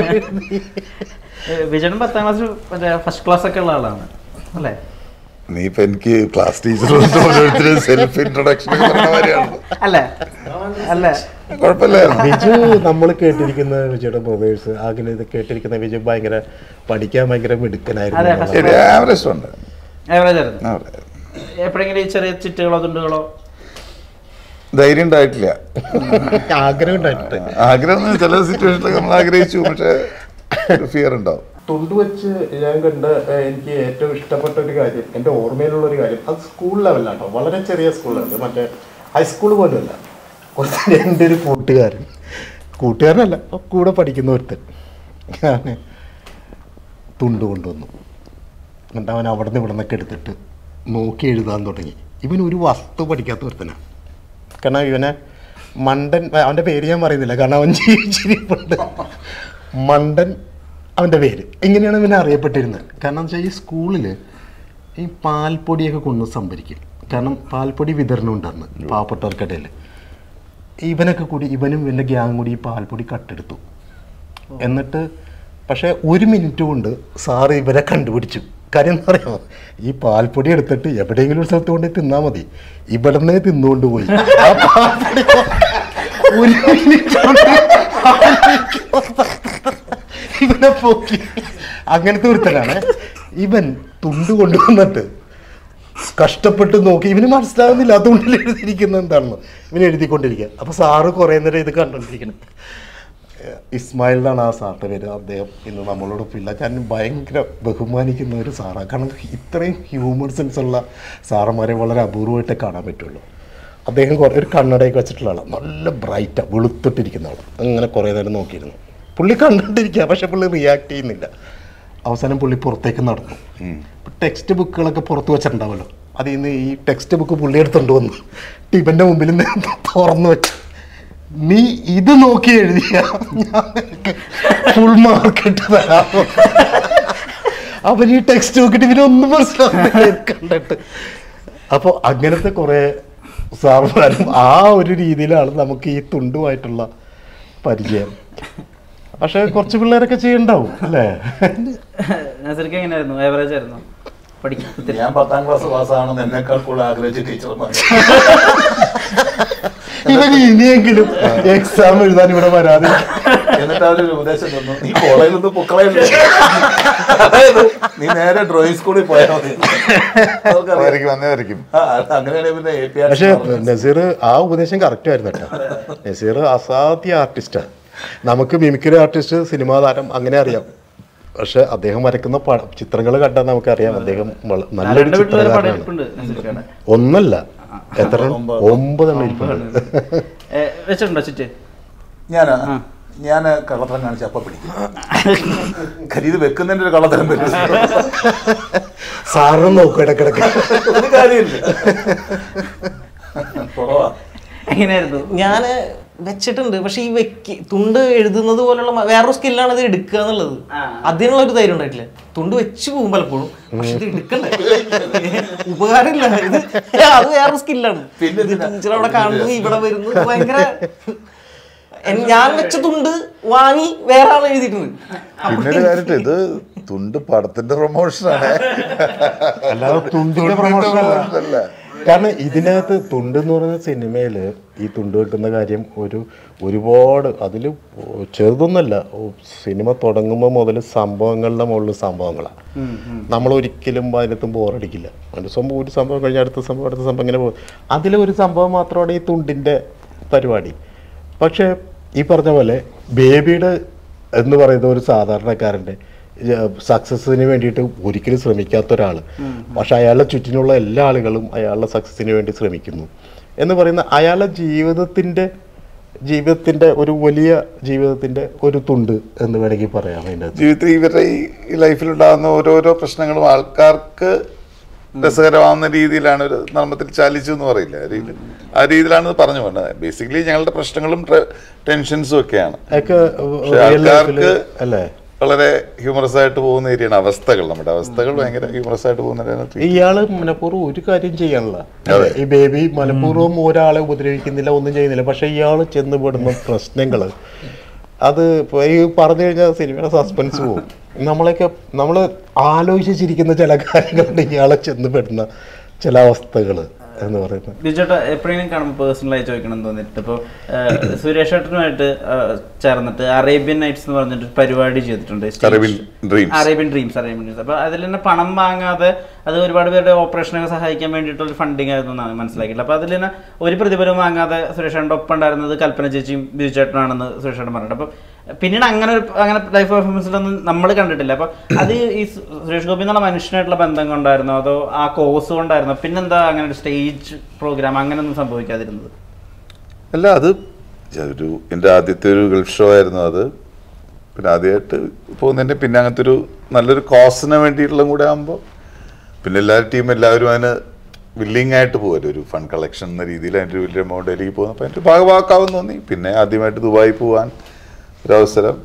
ഏഹ്, വിജയൻ പത്താം ക്ലാസ് മറ്റേ ഫസ്റ്റ് ക്ലാസ് ഒക്കെ ഉള്ള ആളാണ് അല്ലേ നീ ഇപ്പൊ എനിക്ക് ക്ലാസ് ടീച്ചർ ഓരോരുത്തരും സെൽഫ് ഇൻട്രൊഡക്ഷൻ പറഞ്ഞ മാതിരിയാണ് അല്ലേ അല്ലേ കുഴപ്പമില്ല വിജു നമ്മൾ കേട്ടിരിക്കുന്ന വിജയുടെ ബ്രദേഴ്സ് അങ്ങനെ ഇത് കേട്ടിരിക്കുന്ന വിജു ഭയങ്കര പഠിക്കാൻ ഭയങ്കര അതെ, മിടുക്കനായിരുന്നു ശരി ആവറേജ് ഉണ്ട് ആവറേജ് ആയിരുന്നു ആ, എപ്പോഴെങ്കിലും ഈ ചെറിയ ചിട്ടുകളോ തുണ്ടുകളോ ധൈര്യം ഉണ്ടായിട്ടില്ല ആഗ്രഹം ഉണ്ടായിട്ട് ആഗ്രഹം എന്ന് ചില സിറ്റുവേഷനിലൊക്കെ നമ്മൾ ആഗ്രഹിച്ചു പക്ഷെ ഫിയർ ഉണ്ടാവും തൊണ്ട് വെച്ച് ഞാൻ കണ്ട ഏഹ്, എനിക്ക് ഏറ്റവും ഇഷ്ടപ്പെട്ട ഒരു കാര്യം എൻ്റെ ഓർമ്മയിലുള്ള ഒരു കാര്യം അത് സ്കൂൾ ലെവലാട്ടോ വളരെ ചെറിയ സ്കൂളാണ് മറ്റേ ഹൈസ്കൂൾ പോലുമല്ല കുറച്ച് എൻ്റെ ഒരു കൂട്ടുകാരൻ കൂട്ടുകാരനല്ല കൂടെ പഠിക്കുന്ന ഒരുത്തൻ ഞാൻ തുണ്ട് കൊണ്ടുവന്നു എന്നിട്ട് അവൻ അവിടെ നിന്ന് ഇവിടെ നിന്നൊക്കെ എടുത്തിട്ട് നോക്കി എഴുതാൻ തുടങ്ങി ഇവൻ ഒരു വസ്തു പഠിക്കാത്ത ഒരുത്തനാണ് കാരണം ഇവനെ മണ്ടൻ അവൻ്റെ പേര് ഞാൻ പറയുന്നില്ല കാരണം അവൻ ജീവിച്ചിരിപ്പുണ്ട് മണ്ടൻ അവൻ്റെ പേര് ഇങ്ങനെയാണ് ഇവനെ അറിയപ്പെട്ടിരുന്നത് കാരണം എന്ന് വെച്ചാൽ ഈ സ്കൂളിൽ ഈ പാൽപ്പൊടിയൊക്കെ കൊണ്ട് സംഭരിക്കും കാരണം പാൽപ്പൊടി വിതരണം ഉണ്ടെന്ന് പാവപ്പെട്ടവർക്കിടയിൽ ഇവനൊക്കെ കൂടി ഇവനും ഇവൻ്റെ ഗ്യാങ് കൂടി ഈ പാൽപ്പൊടി കട്ടെടുത്തു എന്നിട്ട് പക്ഷേ ഒരു മിനിറ്റ് കൊണ്ട് സാറ് ഇവരെ കണ്ടുപിടിച്ചു കാര്യം എന്താ പറയുക ഈ പാൽപ്പൊടി എടുത്തിട്ട് എവിടെയെങ്കിലും ഒരു സ്ഥലത്ത് കൊണ്ട് തിന്നാൽ മതി ഇവിടുന്ന് തിന്നുകൊണ്ട് പോയി ആ പാൽപ്പൊടി ഒരു മിനിറ്റ് കൊണ്ട് ഇവനെ പോക്കി അങ്ങനത്തെ ഒരുത്തനാണ് ഇവൻ തുണ്ട് കൊണ്ടുവന്നിട്ട് കഷ്ടപ്പെട്ട് നോക്കി ഇവന് മനസ്സിലാവുന്നില്ല അതുകൊണ്ടിൽ എഴുതിയിരിക്കുന്നത് എന്താണെന്ന് ഇവൻ എഴുതിക്കൊണ്ടിരിക്കുക അപ്പോൾ സാറ് കുറേ നേരം ഇത് കണ്ടുകൊണ്ടിരിക്കണം ഇസ്മായിൽ എന്നാണ് ആ സാറിൻ്റെ പേര് അദ്ദേഹം ഇന്ന് നമ്മളോടൊപ്പം ഇല്ല ഞാൻ ഭയങ്കര ബഹുമാനിക്കുന്ന ഒരു സാറാണ് കാരണം ഇത്രയും ഹ്യൂമർ സെൻസ് ഉള്ള സാറന്മാരെ വളരെ അപൂർവമായിട്ടേ കാണാൻ പറ്റുള്ളൂ അദ്ദേഹം കുറേ ഒരു കണ്ണടയൊക്കെ വെച്ചിട്ടുള്ള ആളാണ് നല്ല ബ്രൈറ്റാണ് വെളുത്തിട്ടിരിക്കുന്ന ആൾ അങ്ങനെ കുറേ നേരം നോക്കിയിരുന്നു പുള്ളി കണ്ടിട്ടിരിക്കുക പക്ഷെ പുള്ളി റിയാക്ട് ചെയ്യുന്നില്ല അവസാനം പുള്ളി പുറത്തേക്ക് നടന്നു ടെക്സ്റ്റ് ബുക്കുകളൊക്കെ പുറത്ത് വെച്ചിട്ടുണ്ടാവുമല്ലോ അതിൽ നിന്ന് ഈ ടെക്സ്റ്റ് ബുക്ക് പുള്ളി എടുത്തുകൊണ്ട് വന്നു ടിബൻ്റെ മുമ്പിൽ നിന്ന് തുറന്നു വെച്ചു നീ ഇത് നോക്കി എഴുതിയ ഫുൾ മാർക്ക് ഇട്ട് തരാമോ അവൻ ഈ ടെക്സ്റ്റ് നോക്കിയിട്ട് ഇവനൊന്നും മനസ്സിലാവുന്നില്ല ഇത് കണ്ടിട്ട് അപ്പോൾ അങ്ങനത്തെ കുറേ സാറുമാരും ആ ഒരു രീതിയിലാണ് നമുക്ക് ഈ തുണ്ടുമായിട്ടുള്ള പരിചയം പക്ഷെ കുറച്ച് പിള്ളേരൊക്കെ ചെയ്യണ്ടാവും അല്ലേ നസർക്ക് എങ്ങനെയായിരുന്നു ആവറേജ് ആയിരുന്നു പഠിക്കാൻ ഞാൻ പത്താം ക്ലാസ് പാസ്സാണെന്ന് എന്നെക്കാൾ കൂടുതൽ ആഗ്രഹിച്ച ടീച്ചർമാർ ഇവൻ ഇനിയെങ്കിലും എക്സാം എഴുതാൻ ഇവിടെ വരാതെ എന്നിട്ട് അവരൊരു ഉപദേശം തന്നു നീ കോളേജിൽ നിന്ന് പൊക്കളയില്ല അതായത് നീ നേരെ ഡ്രോയിങ് സ്കൂളിൽ പോയാൽ മതി അവർക്കറിയാം. വരയ്ക്കും വന്നേ വരയ്ക്കും ആ, അങ്ങനെയാണെങ്കിൽ പിന്നെ എ പി ആർ പക്ഷെ നസീർ ആ ഉപദേശം കറക്റ്റ് ആയിരുന്നു കേട്ടോ നസീർ അസാധ്യ ആർട്ടിസ്റ്റാണ് നമുക്ക് മിമിക്രി ആർട്ടിസ്റ്റ് സിനിമാ താരം അങ്ങനെ അറിയാം പക്ഷെ അദ്ദേഹം വരയ്ക്കുന്ന ചിത്രങ്ങൾ കണ്ടാൽ നമുക്കറിയാം അദ്ദേഹം വള- നല്ലൊരു രണ്ട് വീട്ടിലൊരു ചിത്രകാരനാണ് പഠിപ്പുണ്ട് നസീർക്കാണ് ഒന്നല്ല എത്ര ഒമ്പതെണ്ണം ഇരിപ്പുണ്ട് വെച്ചിട്ടുണ്ടോ ചുറ്റ് ഞാൻ ഞാൻ കള്ളത്തരം കാണിച്ച അപ്പൊ പിടിക്കും കാര്യം ഇത് വെക്കുന്നതിന്റെ ഒരു കള്ളത്തരം വരും സാറിന് നോക്കും ഇടക്കിടക്ക് ഒരു കാര്യമില്ല എങ്ങനെയായിരുന്നു ഞാൻ വെച്ചിട്ടുണ്ട് പക്ഷെ ഈ വെക്ക് തുണ്ട് എഴുതുന്നത് പോലുള്ള മ- വേറൊരു സ്കില്ലാണ് ഇത് എടുക്കുക എന്നുള്ളത് അതിനുള്ള ഒരു ധൈര്യം ഉണ്ടായിട്ടില്ല തുണ്ട് വെച്ച് പോകും പലപ്പോഴും പക്ഷെ ഇത് എടുക്കണ്ടേ ഉപകാരമില്ല ഇത് അത് വേറൊരു സ്കില്ലാണ് ടീച്ചർ അവിടെ കാണുന്നു ഇവിടെ വരുന്നു ഇത് ഭയങ്കര എൻ- ഞാൻ വെച്ച തുണ്ട് വാങ്ങി വേറെ ആൾ എഴുതിയിട്ടുണ്ട് പിന്നെ ഒരു കാര്യമുണ്ട് ഇത് തുണ്ട് പടത്തിന്റെ പ്രൊമോഷനാണ് അല്ലാതെ തുണ്ടിന്റെ പ്രൊമോഷൻ അല്ല കാരണം ഇതിനകത്ത് തുണ്ട് എന്ന് പറയുന്ന സിനിമയിൽ ഈ തുണ്ട് വെക്കുന്ന കാര്യം ഒരു ഒരുപാട് അതിൽ ചെറുതൊന്നല്ല ഓ, സിനിമ തുടങ്ങുമ്പോൾ മുതൽ സംഭവങ്ങളുടെ മുകളിൽ സംഭവങ്ങളാണ് നമ്മൾ ഒരിക്കലും അതിനകത്ത് ബോറടിക്കില്ല ഒരു സംഭവം ഒരു സംഭവം കഴിഞ്ഞ അടുത്ത സംഭവം അടുത്ത സംഭവം ഇങ്ങനെ പോകും അതിലൊരു സംഭവം മാത്രമാണ് ഈ തുണ്ടിൻ്റെ പരിപാടി പക്ഷേ ഈ പറഞ്ഞ പോലെ ബേബിയുടെ എന്ന് പറയുന്ന ഒരു സാധാരണക്കാരൻ്റെ സക്സസ്സിന് വേണ്ടിയിട്ട് ഒരിക്കലും ശ്രമിക്കാത്ത ഒരാൾ പക്ഷെ അയാളുടെ ചുറ്റിനുള്ള എല്ലാ ആളുകളും അയാളുടെ സക്സസ്സിന് വേണ്ടി ശ്രമിക്കുന്നു എന്ന് പറയുന്ന അയാളുടെ ജീവിതത്തിൻ്റെ ജീവിതത്തിൻ്റെ ഒരു വലിയ ജീവിതത്തിൻ്റെ ഒരു തുണ്ട് എന്ന് വേണമെങ്കിൽ പറയാം അതിൻ്റെ അകത്ത്. ജീവിതത്തിൽ ഇവരുടെ ഈ ലൈഫിലുണ്ടാകുന്ന ഓരോരോ പ്രശ്നങ്ങളും ആൾക്കാർക്ക് രസകരമാവുന്ന രീതിയിലാണ് ഒരു നർമ്മത്തിൽ ചാലിച്ചു എന്ന് പറയില്ല ആ രീതിയിൽ ആ രീതിയിലാണ് ഇത് പറഞ്ഞു പോകുന്നത് ബേസിക്കലി ഞങ്ങളുടെ പ്രശ്നങ്ങളും ടെൻഷൻസും ഒക്കെയാണ് അതൊക്കെ പക്ഷെ റിയൽ ലൈഫിൽ ആൾക്കാർക്ക് അല്ലേ വളരെ ഹ്യൂമറസ് ആയിട്ട് പോകുന്ന ഏരിയയാണ് അവസ്ഥകൾ നമ്മുടെ അവസ്ഥകൾ ഭയങ്കര ഹ്യൂമറസ് ആയിട്ട് പോകുന്ന ഇയാള് മനഃപൂർവ്വം ഒരു കാര്യം ചെയ്യാനുള്ള ഈ ബേബി മനഃപൂർവ്വം ഒരാളെ ഉപദ്രവിക്കുന്നില്ല ഒന്നും ചെയ്യുന്നില്ല പക്ഷെ ഇയാള് ചെന്നുപെടുന്ന പ്രശ്നങ്ങള് അത് ഇപ്പൊ ഈ പറഞ്ഞു കഴിഞ്ഞാൽ സിനിമയുടെ സസ്പെൻസ് പോകും നമ്മളൊക്കെ നമ്മൾ ആലോചിച്ച് ചിരിക്കുന്ന ചില കാര്യങ്ങളുണ്ട് ഇയാളെ ചെന്നുപെടുന്ന ചില അവസ്ഥകൾ എന്ന് പറയുന്നത് ബിജുട്ട എപ്പോഴെങ്കിലും കാണുമ്പോൾ പേഴ്സണലായി ചോദിക്കണം എന്ന് തോന്നിയിട്ട് ഇപ്പോൾ സുരേഷ് ഏട്ടനുമായിട്ട് ചേർന്നിട്ട് അറേബ്യൻ നൈറ്റ്സ് എന്ന് പറഞ്ഞിട്ട് ഒരു പരിപാടി ചെയ്തിട്ടുണ്ട് Stage- Arabian Dreams. Arabian dreams Arabian dreams അപ്പോൾ അതിൽ തന്നെ പണം വാങ്ങാതെ അത് ഒരുപാട് പേരുടെ ഓപ്പറേഷനൊക്കെ സഹായിക്കാൻ വേണ്ടിയിട്ടുള്ള ഒരു ഫണ്ടിങ് ആയിരുന്നു എന്നാണ് മനസ്സിലാക്കിയിട്ടുള്ളത് അപ്പോൾ അതിൽ തന്നെ ഒരു പ്രതിഫലം വാങ്ങാതെ സുരേഷ് ഏട്ടൻ്റെ ഒപ്പം ഉണ്ടായിരുന്നത് കൽപ്പന ചേച്ചിയും ബിജു ചേട്ടനാണെന്ന് സുരേഷ് ഏട്ടൻ പറഞ്ഞിട്ട് അപ്പം പിന്നീട് അങ്ങനെ ഒരു അങ്ങനെ ലൈഫ് പെർഫോമൻസിലൊന്നും നമ്മൾ കണ്ടിട്ടില്ല അപ്പോൾ അത് ഈ സു- സുരേഷ് ഗോപി എന്നുള്ള മനുഷ്യനായിട്ടുള്ള ബന്ധം കൊണ്ടായിരുന്നോ അതോ ആ കോഴ്സ് കൊണ്ടായിരുന്നോ പിന്നെന്താ അങ്ങനെ ഒരു സ്റ്റേജ് പ്രോഗ്രാം അങ്ങനെയൊന്നും സംഭവിക്കാതിരുന്നത് അല്ല അത് ഒരു എൻ്റെ ആദ്യത്തെ ഒരു ഗൾഫ് ഷോ ആയിരുന്നു അത് പിന്നെ ആദ്യമായിട്ട് പോകുന്നതിൻ്റെ പിന്നെ അങ്ങനത്തെ ഒരു നല്ലൊരു കോസിന് വേണ്ടിയിട്ടുള്ള കൂടെ ആകുമ്പോൾ പിന്നെ എല്ലാവരും ടീം എല്ലാവരും അതിന് വില്ലിങ് ആയിട്ട് പോകുമല്ലോ ഒരു ഫണ്ട് കളക്ഷൻ എന്ന രീതിയിൽ അതിൻ്റെ ഒരു വലിയ എമൗണ്ട് ഡൽഹി പോകുന്നു അപ്പോൾ അതിൻ്റെ ഭാഗമാക്കാമെന്ന് തോന്നി പിന്നെ ആദ്യമായിട്ട് ദുബായി പോകാൻ ഒരവസരം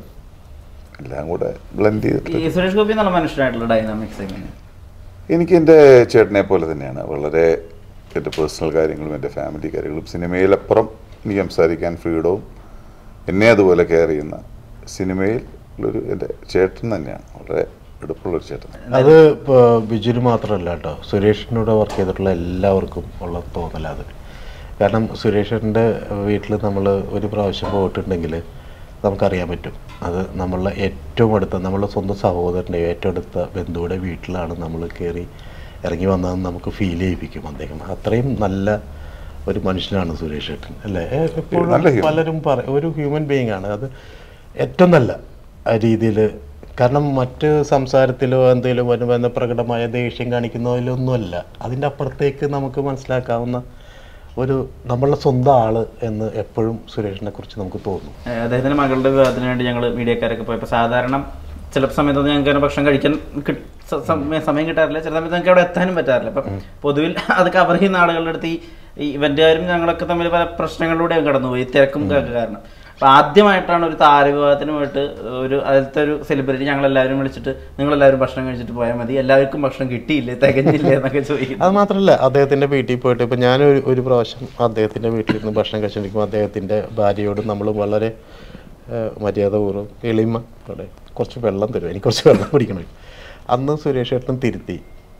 എല്ലാം കൂടെ ബ്ലെൻഡ് ചെയ്തിട്ട് ഈ സുരേഷ് ഗോപി എന്നുള്ള മനുഷ്യനായിട്ടുള്ള ഡൈനാമിക്സ് എങ്ങനെയാണ് എനിക്ക് എൻ്റെ ചേട്ടനെ പോലെ തന്നെയാണ് വളരെ എൻ്റെ പേഴ്സണൽ കാര്യങ്ങളും എൻ്റെ ഫാമിലി കാര്യങ്ങളും സിനിമയിലപ്പുറം എനിക്ക് സംസാരിക്കാൻ ഫ്രീഡവും എന്നെ അതുപോലെ കെയർ ചെയ്യുന്ന സിനിമയിൽ ഉള്ളൊരു എൻ്റെ ചേട്ടൻ തന്നെയാണ് വളരെ എടുപ്പുള്ളൊരു ചേട്ടൻ അത് ഇപ്പോൾ ബിജുവിന് മാത്രമല്ല കേട്ടോ സുരേഷിനോട് വർക്ക് ചെയ്തിട്ടുള്ള എല്ലാവർക്കും ഉള്ള തോന്നല അത് കാരണം സുരേഷിൻ്റെ വീട്ടിൽ നമ്മൾ ഒരു പ്രാവശ്യം പോയിട്ടുണ്ടെങ്കിൽ നമുക്കറിയാൻ പറ്റും അത് നമ്മളുടെ ഏറ്റവും അടുത്ത നമ്മളുടെ സ്വന്തം സഹോദരൻ്റെ ഏറ്റവും അടുത്ത ബന്ധുവിടെ വീട്ടിലാണ് നമ്മൾ കയറി ഇറങ്ങി വന്നതെന്ന് നമുക്ക് ഫീൽ ചെയ്യിപ്പിക്കും അദ്ദേഹം അത്രയും നല്ല ഒരു മനുഷ്യനാണ് സുരേഷ് ഏട്ടൻ അല്ലേ എപ്പോഴും നല്ല human. പലരും പറ ഒരു ഹ്യൂമൻ ബീയിങ് ആണ് അത് ഏറ്റവും നല്ല രീതിയിൽ കാരണം മറ്റ് സംസാരത്തിലോ എന്തെങ്കിലും വരുമ്പോൾ എന്ന പ്രകടമായ ദേഷ്യം കാണിക്കുന്നതിലൊന്നുമല്ല അതിൻ്റെ അപ്പുറത്തേക്ക് നമുക്ക് മനസ്സിലാക്കാവുന്ന ഒരു നമ്മളുടെ സ്വന്തം ആള് എന്ന് എപ്പോഴും സുരേഷിനെ കുറിച്ച് നമുക്ക് തോന്നും ഏഹ് അദ്ദേഹത്തിന്റെ മകളുടെ വിവാഹത്തിന് വേണ്ടി ഞങ്ങൾ മീഡിയക്കാരൊക്കെ പോയപ്പോൾ സാധാരണ ചില സമയത്തൊന്നും ഞങ്ങൾക്ക് അങ്ങനെ ഭക്ഷണം കഴിക്കാൻ കിട്ട്- സ- സമയം സമയം കിട്ടാറില്ല ചില സമയത്ത് ഞങ്ങൾക്ക് അവിടെ എത്താനും പറ്റാറില്ല അപ്പം പൊതുവിൽ അത് കവർ ചെയ്യുന്ന ആളുകളുടെ അടുത്ത് ഈ ഈ ഇവന്റുകാരും ഞങ്ങളൊക്കെ തമ്മിൽ പല പ്രശ്നങ്ങളിലൂടെയും കടന്നുപോയി തിരക്കും ഒക്കെ കാരണം അപ്പം ആദ്യമായിട്ടാണ് ഒരു താരവിവാഹത്തിന് പോയിട്ട് ഒരു അതിലത്തെ ഒരു സെലിബ്രിറ്റി ഞങ്ങളെല്ലാവരും വിളിച്ചിട്ട് നിങ്ങളെല്ലാവരും ഭക്ഷണം കഴിച്ചിട്ട് പോയാൽ മതി എല്ലാവർക്കും ഭക്ഷണം കിട്ടിയില്ലേ തികഞ്ഞില്ലേ എന്നൊക്കെ ചോദിക്കും അത് മാത്രമല്ല അദ്ദേഹത്തിൻ്റെ വീട്ടിൽ പോയിട്ട് ഇപ്പം ഞാൻ ഒരു ഒരു പ്രാവശ്യം അദ്ദേഹത്തിൻ്റെ വീട്ടിൽ നിന്ന് ഭക്ഷണം കഴിച്ചുകൊണ്ടിരിക്കുമ്പോൾ അദ്ദേഹത്തിൻ്റെ ഭാര്യയോട് നമ്മൾ വളരെ ഏഹ്, മര്യാദപൂർവ്വം എളിമ അവിടെ കുറച്ച് വെള്ളം തരും എനിക്ക് കുറച്ച് വെള്ളം കുടിക്കണം അന്ന് സുരേഷ് ഏട്ടൻ തിരുത്തി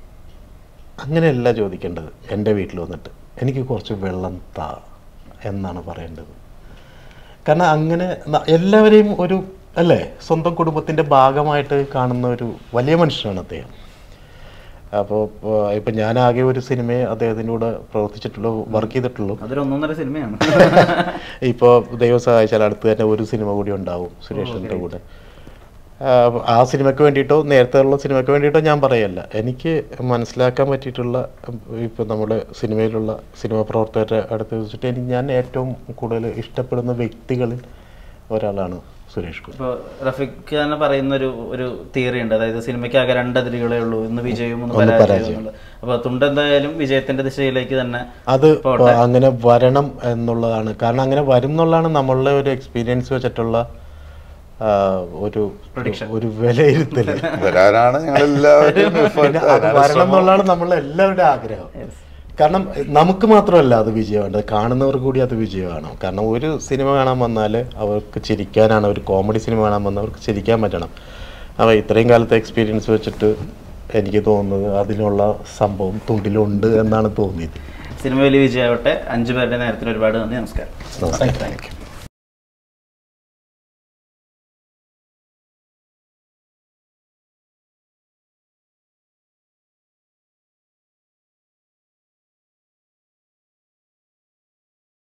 അങ്ങനെയല്ല ചോദിക്കേണ്ടത് എൻ്റെ വീട്ടിൽ വന്നിട്ട് എനിക്ക് കുറച്ച് വെള്ളം താ എന്നാണ് പറയേണ്ടത് കാരണം അങ്ങനെ ന- എല്ലാവരെയും ഒരു അല്ലേ സ്വന്തം കുടുംബത്തിൻ്റെ ഭാഗമായിട്ട് കാണുന്ന ഒരു വലിയ മനുഷ്യനാണ് അദ്ദേഹം അപ്പോൾ ഇപ്പം ഞാൻ ആകെ ഒരു സിനിമയെ അദ്ദേഹത്തിൻ്റെ കൂടെ പ്രവർത്തിച്ചിട്ടുള്ളൂ വർക്ക് ചെയ്തിട്ടുള്ളൂ അതൊരു ഒന്നൊന്നര സിനിമയാണ് ഇപ്പോൾ ദൈവം സഹായിച്ചാൽ അടുത്ത് തന്നെ ഒരു സിനിമ കൂടി ഉണ്ടാവും സുരേഷിൻ്റെ കൂടെ ആ, ആ സിനിമയ്ക്ക് വേണ്ടിയിട്ടോ നേരത്തെ ഉള്ള സിനിമയ്ക്ക് വേണ്ടിയിട്ടോ ഞാൻ പറയല്ല എനിക്ക് മനസ്സിലാക്കാൻ പറ്റിയിട്ടുള്ള ഇപ്പോൾ നമ്മുടെ സിനിമയിലുള്ള സിനിമ പ്രവർത്തകരുടെ അടുത്ത് വെച്ചിട്ട് എനിക്ക് ഞാൻ ഏറ്റവും കൂടുതൽ ഇഷ്ടപ്പെടുന്ന വ്യക്തികളിൽ ഒരാളാണ് സുരേഷ് ഗോപി ഇപ്പോൾ റഫീഖ് തന്നെ പറയുന്ന ഒരു ഒരു തിയറി ഉണ്ട് അതായത് സിനിമയ്ക്ക് ആകെ രണ്ട് അതിരുകളേ ഉള്ളൂ ഇന്ന് വിജയവും ഒന്ന് ഒന്ന് പരാജയവും പരാജയം. എന്നുള്ളത് അപ്പോൾ തുണ്ട് എന്തായാലും വിജയത്തിന്റെ ദിശയിലേക്ക് തന്നെ അത് ഇപ്പൊ അങ്ങനെ വരണം എന്നുള്ളതാണ് കാരണം അങ്ങനെ വരും എന്നുള്ളതാണ് നമ്മളുടെ ഒരു എക്സ്പീരിയൻസ് വെച്ചിട്ടുള്ള ആ, ഒരു ഒരു വിലയിരുത്തൽ വരാനാണ് ഞങ്ങളെല്ലാവരും പിന്നെ അത് വരണം എന്നുള്ളതാണ് നമ്മളെ എല്ലാവരുടെ ആഗ്രഹം കാരണം നമുക്ക് മാത്രമല്ല അത് വിജയമാണ് കാണുന്നവർ കൂടി അത് വിജയമാണ് കാരണം ഒരു സിനിമ കാണാൻ വന്നാൽ അവർക്ക് ചിരിക്കാനാണ് ഒരു കോമഡി സിനിമ കാണാൻ വന്നാൽ അവർക്ക് ചിരിക്കാൻ പറ്റണം അപ്പോൾ ഇത്രയും കാലത്തെ എക്സ്പീരിയൻസ് വെച്ചിട്ട് എനിക്ക് തോന്നുന്നത് അതിനുള്ള സംഭവം തുണ്ടിലുണ്ട് എന്നാണ് തോന്നിയത് സിനിമ വലിയ വിജയമാവട്ടെ അഞ്ചു പേരുടെ നേരത്തിന് ഒരുപാട് നന്ദി നമസ്കാരം താങ്ക് യു